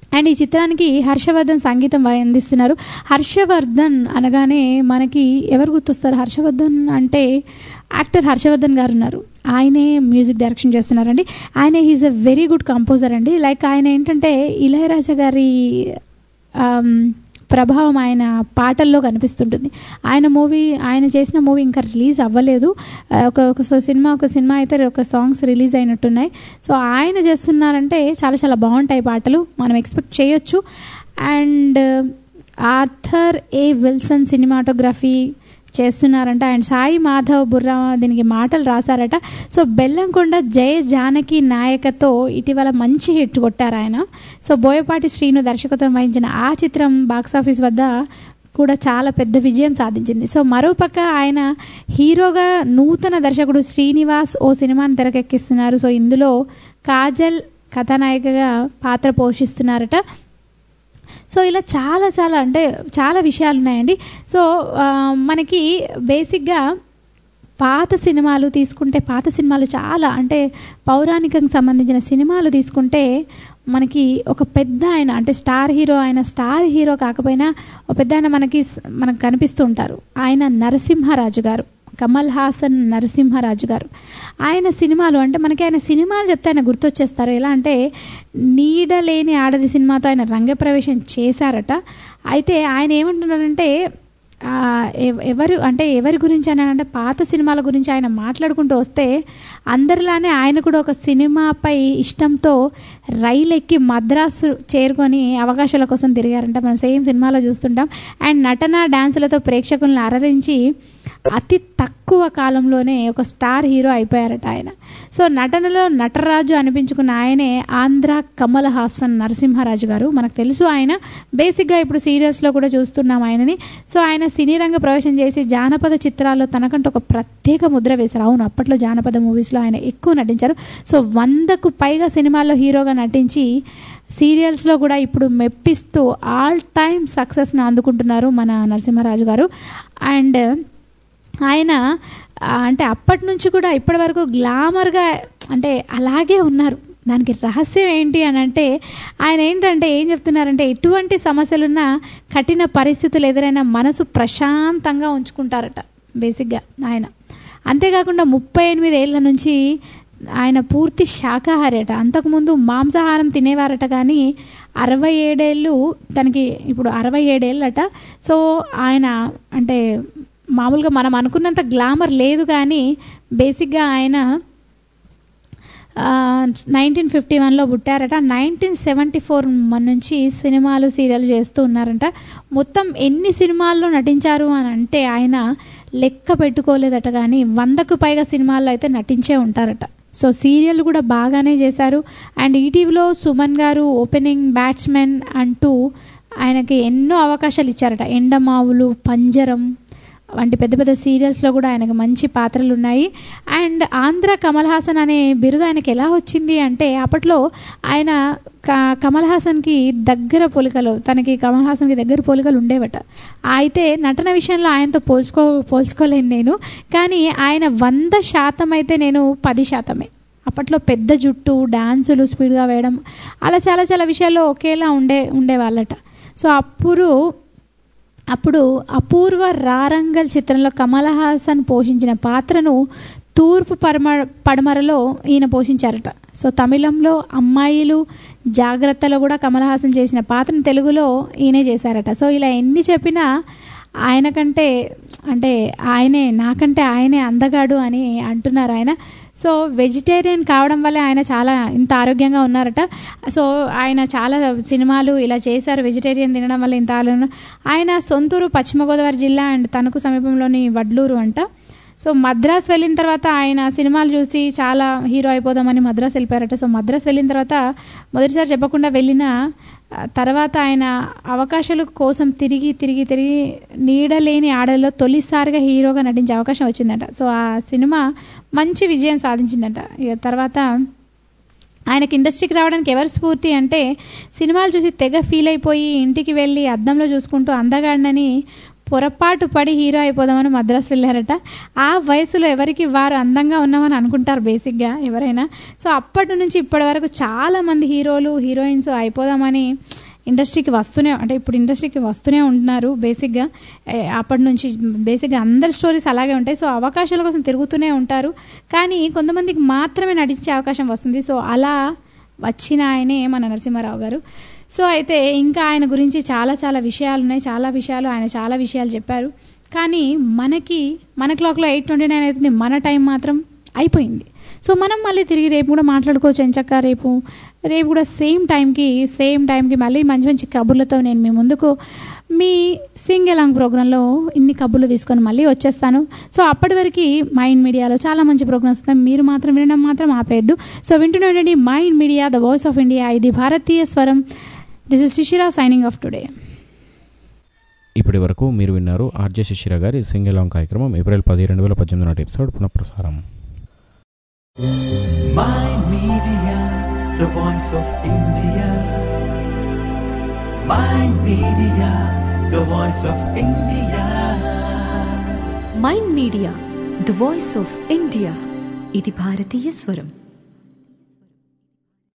అండ్ ఈ చిత్రానికి హర్షవర్ధన్ సంగీతం వా- అందిస్తున్నారు హర్షవర్ధన్ అనగానే మనకి ఎవరు గుర్తొస్తారు హర్షవర్ధన్ అంటే యాక్టర్ హర్షవర్ధన్ గారు ఉన్నారు ఆయనే మ్యూజిక్ డైరెక్షన్ చేస్తున్నారండి ఆయన is a very good composer అండి లైక్ ఆయన ఏంటంటే ఇళయరాజా గారి ఆమ్, ప్రభావం ఆయన పాటల్లో కనిపిస్తుంటుంది ఆయన మూవీ ఆయన చేసిన మూవీ ఇంకా రిలీజ్ అవ్వలేదు ఆ, ఒక ఒక సో సినిమా ఒక సినిమా అయితే ఒక సాంగ్స్ రిలీజ్ అయినట్టున్నాయి సో ఆయన చేస్తున్నారంటే చాలా చాలా బాగుంటాయి పాటలు మనం ఎక్స్పెక్ట్ చేయొచ్చు and Arthur A Wilson cinematography చేస్తున్నారంట అండ్ సాయి మాధవ్ బుర్రా దీనికి మాటలు రాశారట సో బెల్లంకొండ జయ జానకి నాయకతో ఇటీవల మంచి హిట్ కొట్టారు ఆయన సో బోయపాటి శ్రీను దర్శకత్వం వహించిన ఆ చిత్రం బాక్సాఫీస్ వద్ద కూడా చాలా పెద్ద విజయం సాధించింది సో మరోపక్క ఆయన హీరోగా నూతన దర్శకుడు శ్రీనివాస్ ఓ సినిమాని తెరకెక్కిస్తున్నారు సో ఇందులో కాజల్ కథానాయికగా పాత్ర పోషిస్తున్నారట సో ఇలా చాలా చాలా అంటే చాలా విషయాలు ఉన్నాయండి సో ఆ, మనకి బేసిక్గా పాత సినిమాలు తీసుకుంటే పాత సినిమాలు చాలా అంటే పౌరాణికంకి సంబంధించిన సినిమాలు తీసుకుంటే మనకి ఒక పెద్ద ఆయన అంటే స్టార్ హీరో ఆయన స్టార్ హీరో కాకపోయినా ఒక పెద్ద ఆయన మనకి స్- మనకు కనిపిస్తూ ఉంటారు ఆయన నరసింహరాజు గారు కమల్ హాసన్ నరసింహరాజు గారు ఆయన సినిమాలు అంటే మనకి ఆయన సినిమాలు చెప్తే ఆయన గుర్తొచ్చేస్తారు ఎలా అంటే నీడలేని ఆడది సినిమాతో ఆయన రంగప్రవేశం చేశారట అయితే ఆయన ఏమంటున్నారంటే ఆ, ఎవ- ఎవరు అంటే ఎవరి గురించి అని అంటే పాత సినిమాల గురించి ఆయన మాట్లాడుకుంటూ వస్తే అందరిలానే ఆయన కూడా ఒక సినిమాపై ఇష్టంతో రైలు ఎక్కి మద్రాసు చేరుకొని అవకాశాల కోసం తిరిగారంట మనం సేమ్ సినిమాలో చూస్తుంటాం అండ్ నటన డాన్సులతో ప్రేక్షకులను అరరించి అతి తక్కువ కాలంలోనే ఒక స్టార్ హీరో అయిపోయారట ఆయన సో నటనలో నటరాజు అనిపించుకున్న ఆయనే ఆంధ్ర కమల్ హాసన్ నరసింహరాజు గారు మనకు తెలుసు ఆయన బేసిక్గా ఇప్పుడు సీరియల్స్లో కూడా చూస్తున్నాం ఆయనని సో ఆయన సినీ రంగ ప్రవేశం చేసి జానపద చిత్రాల్లో తనకంటూ ఒక ప్రత్యేక ముద్ర వేశారు అవును అప్పట్లో జానపద మూవీస్లో ఆయన ఎక్కువ నటించారు సో వందకు పైగా సినిమాల్లో హీరోగా నటించి సీరియల్స్లో కూడా ఇప్పుడు మెప్పిస్తూ ఆల్ టైమ్ సక్సెస్ని అందుకుంటున్నారు మన నరసింహరాజు గారు అండ్ ఆయన ఆ, అంటే అప్పటి నుంచి కూడా ఇప్పటి వరకు గ్లామర్గా అంటే అలాగే ఉన్నారు దానికి రహస్యం ఏంటి అని అంటే ఆయన ఏంటంటే ఏం చెప్తున్నారంటే ఎటువంటి సమస్యలున్నా కఠిన పరిస్థితులు ఎదురైనా మనసు ప్రశాంతంగా ఉంచుకుంటారట బేసిక్గా ఆయన అంతేకాకుండా ముప్పై ఎనిమిది ఏళ్ళ నుంచి ఆయన పూర్తి శాకాహారి అట అంతకుముందు మాంసాహారం తినేవారట కానీ అరవై ఏడేళ్ళు తనకి ఇప్పుడు అరవై ఏడేళ్ళట సో ఆయన అంటే మామూలుగా మనం అనుకున్నంత గ్లామర్ లేదు కానీ బేసిక్గా ఆయన నైన్టీన్ ఫిఫ్టీ వన్లో పుట్టారట నైన్టీన్ సెవెంటీ ఫోర్ నుంచి సినిమాలు సీరియల్ చేస్తూ ఉన్నారంట మొత్తం ఎన్ని సినిమాల్లో నటించారు అని అంటే ఆయన లెక్క పెట్టుకోలేదట కానీ వందకు పైగా సినిమాల్లో అయితే నటించే ఉంటారట సో సీరియల్ కూడా బాగానే చేశారు అండ్ ఈటీవీలో సుమన్ గారు ఓపెనింగ్ బ్యాట్స్మెన్ అంటూ ఆయనకి ఎన్నో అవకాశాలు ఇచ్చారట ఎండమావులు పంజరం వంటి పెద్ద పెద్ద సీరియల్స్లో కూడా ఆయనకు మంచి పాత్రలు ఉన్నాయి అండ్ ఆంధ్ర కమల్ హాసన్ అనే బిరుదు ఆయనకి ఎలా వచ్చింది అంటే అప్పట్లో ఆయన క- కమల్ హాసన్కి దగ్గర పోలికలు తనకి కమల్ హాసన్కి దగ్గర పోలికలు ఉండేవట అయితే నటన విషయంలో ఆయనతో పోల్చుకో పోల్చుకోలేను నేను కానీ ఆయన వంద శాతం అయితే నేను పది శాతమే అప్పట్లో పెద్ద జుట్టు డాన్సులు స్పీడ్గా వేయడం అలా చాలా చాలా విషయాల్లో ఒకేలా ఉండే ఉండేవాళ్ళట సో అప్పుడు అప్పుడు అపూర్వ రారంగల్ చిత్రంలో కమల్ హాసన్ పోషించిన పాత్రను తూర్పు పరమ పడమరలో ఈయన పోషించారట సో తమిళంలో అమ్మాయిలు జాగ్రత్తలో కూడా కమల్ హాసన్ చేసిన పాత్రను తెలుగులో ఈయనే చేశారట సో ఇలా ఎన్ని చెప్పినా ఆయన కంటే అంటే ఆయనే నాకంటే ఆయనే అందగాడు అని అంటున్నారు ఆయన సో వెజిటేరియన్ కావడం వల్ల ఆయన చాలా ఇంత ఆరోగ్యంగా ఉన్నారట సో ఆయన చాలా సినిమాలు ఇలా చేశారు వెజిటేరియన్ తినడం వల్ల ఇంత ఆరోగ్యం ఆయన సొంతూరు పశ్చిమ గోదావరి జిల్లా అండ్ తణుకు సమీపంలోని వడ్లూరు అంట సో మద్రాస్ వెళ్ళిన తర్వాత ఆయన సినిమాలు చూసి చాలా హీరో అయిపోదామని మద్రాస్ వెళ్ళిపోయారట సో మద్రాస్ వెళ్ళిన తర్వాత మొదటిసారి చెప్పకుండా వెళ్ళిన ఆ, తర్వాత ఆయన అవకాశాల కోసం తిరిగి తిరిగి తిరిగి నీడలేని ఆడలో తొలిసారిగా హీరోగా నటించే అవకాశం వచ్చిందట సో ఆ సినిమా మంచి విజయం సాధించిందట ఇక తర్వాత ఆయనకి ఇండస్ట్రీకి రావడానికి ఎవరు స్ఫూర్తి అంటే సినిమాలు చూసి తెగ ఫీల్ అయిపోయి ఇంటికి వెళ్ళి అద్దంలో చూసుకుంటూ అందగాడినని పొరపాటు పడి హీరో అయిపోదామని మద్రాసు వెళ్ళారట ఆ వయసులో ఎవరికి వారు అందంగా ఉన్నామని అనుకుంటారు బేసిక్గా ఎవరైనా సో అప్పటి నుంచి ఇప్పటి వరకు చాలామంది హీరోలు హీరోయిన్స్ అయిపోదామని ఇండస్ట్రీకి వస్తూనే అంటే ఇప్పుడు ఇండస్ట్రీకి వస్తూనే ఉంటున్నారు బేసిక్గా ఏ, అప్పటి నుంచి బేసిక్గా అందరి స్టోరీస్ అలాగే ఉంటాయి సో అవకాశాల కోసం తిరుగుతూనే ఉంటారు కానీ కొంతమందికి మాత్రమే నటించే అవకాశం వస్తుంది సో అలా వచ్చిన ఆయనే మన నరసింహారావు గారు సో అయితే ఇంకా ఆయన గురించి చాలా చాలా విషయాలు ఉన్నాయి చాలా విషయాలు ఆయన చాలా విషయాలు చెప్పారు కానీ మనకి మన క్లాక్లో ఎయిట్ ట్వంటీ నైన్ అవుతుంది మన టైం మాత్రం అయిపోయింది సో మనం మళ్ళీ తిరిగి రేపు కూడా మాట్లాడుకోవచ్చు ఎంచక్క రేపు రేపు కూడా సేమ్ టైంకి సేమ్ టైంకి మళ్ళీ మంచి మంచి కబుర్లతో నేను మీ ముందుకు మీ సింగ్ ఎలాంగ్ ప్రోగ్రాంలో ఇన్ని కబుర్లు తీసుకొని మళ్ళీ వచ్చేస్తాను సో అప్పటి వరకు మైండ్ మీడియాలో చాలా మంచి ప్రోగ్రామ్స్ వస్తాయి మీరు మాత్రం వినడం మాత్రం ఆపేయద్దు సో వింటూనే ఉండండి mind media the voice of India ఇది భారతీయ స్వరం this is Shishira signing off today ఇప్పటి వరకు మీరు విన్నారు ఆర్జే శిశిర గారి సింగ్ ఎలాంగ్ కార్యక్రమం ఏప్రిల్ పది రెండు వేల పద్దెనిమిది నాటి ఎపిసోడ్ పునఃప్రసారం Mind Media, the voice of India. Mind Media, the voice of India. Mind media the voice of India ఇది భారతీయ స్వరం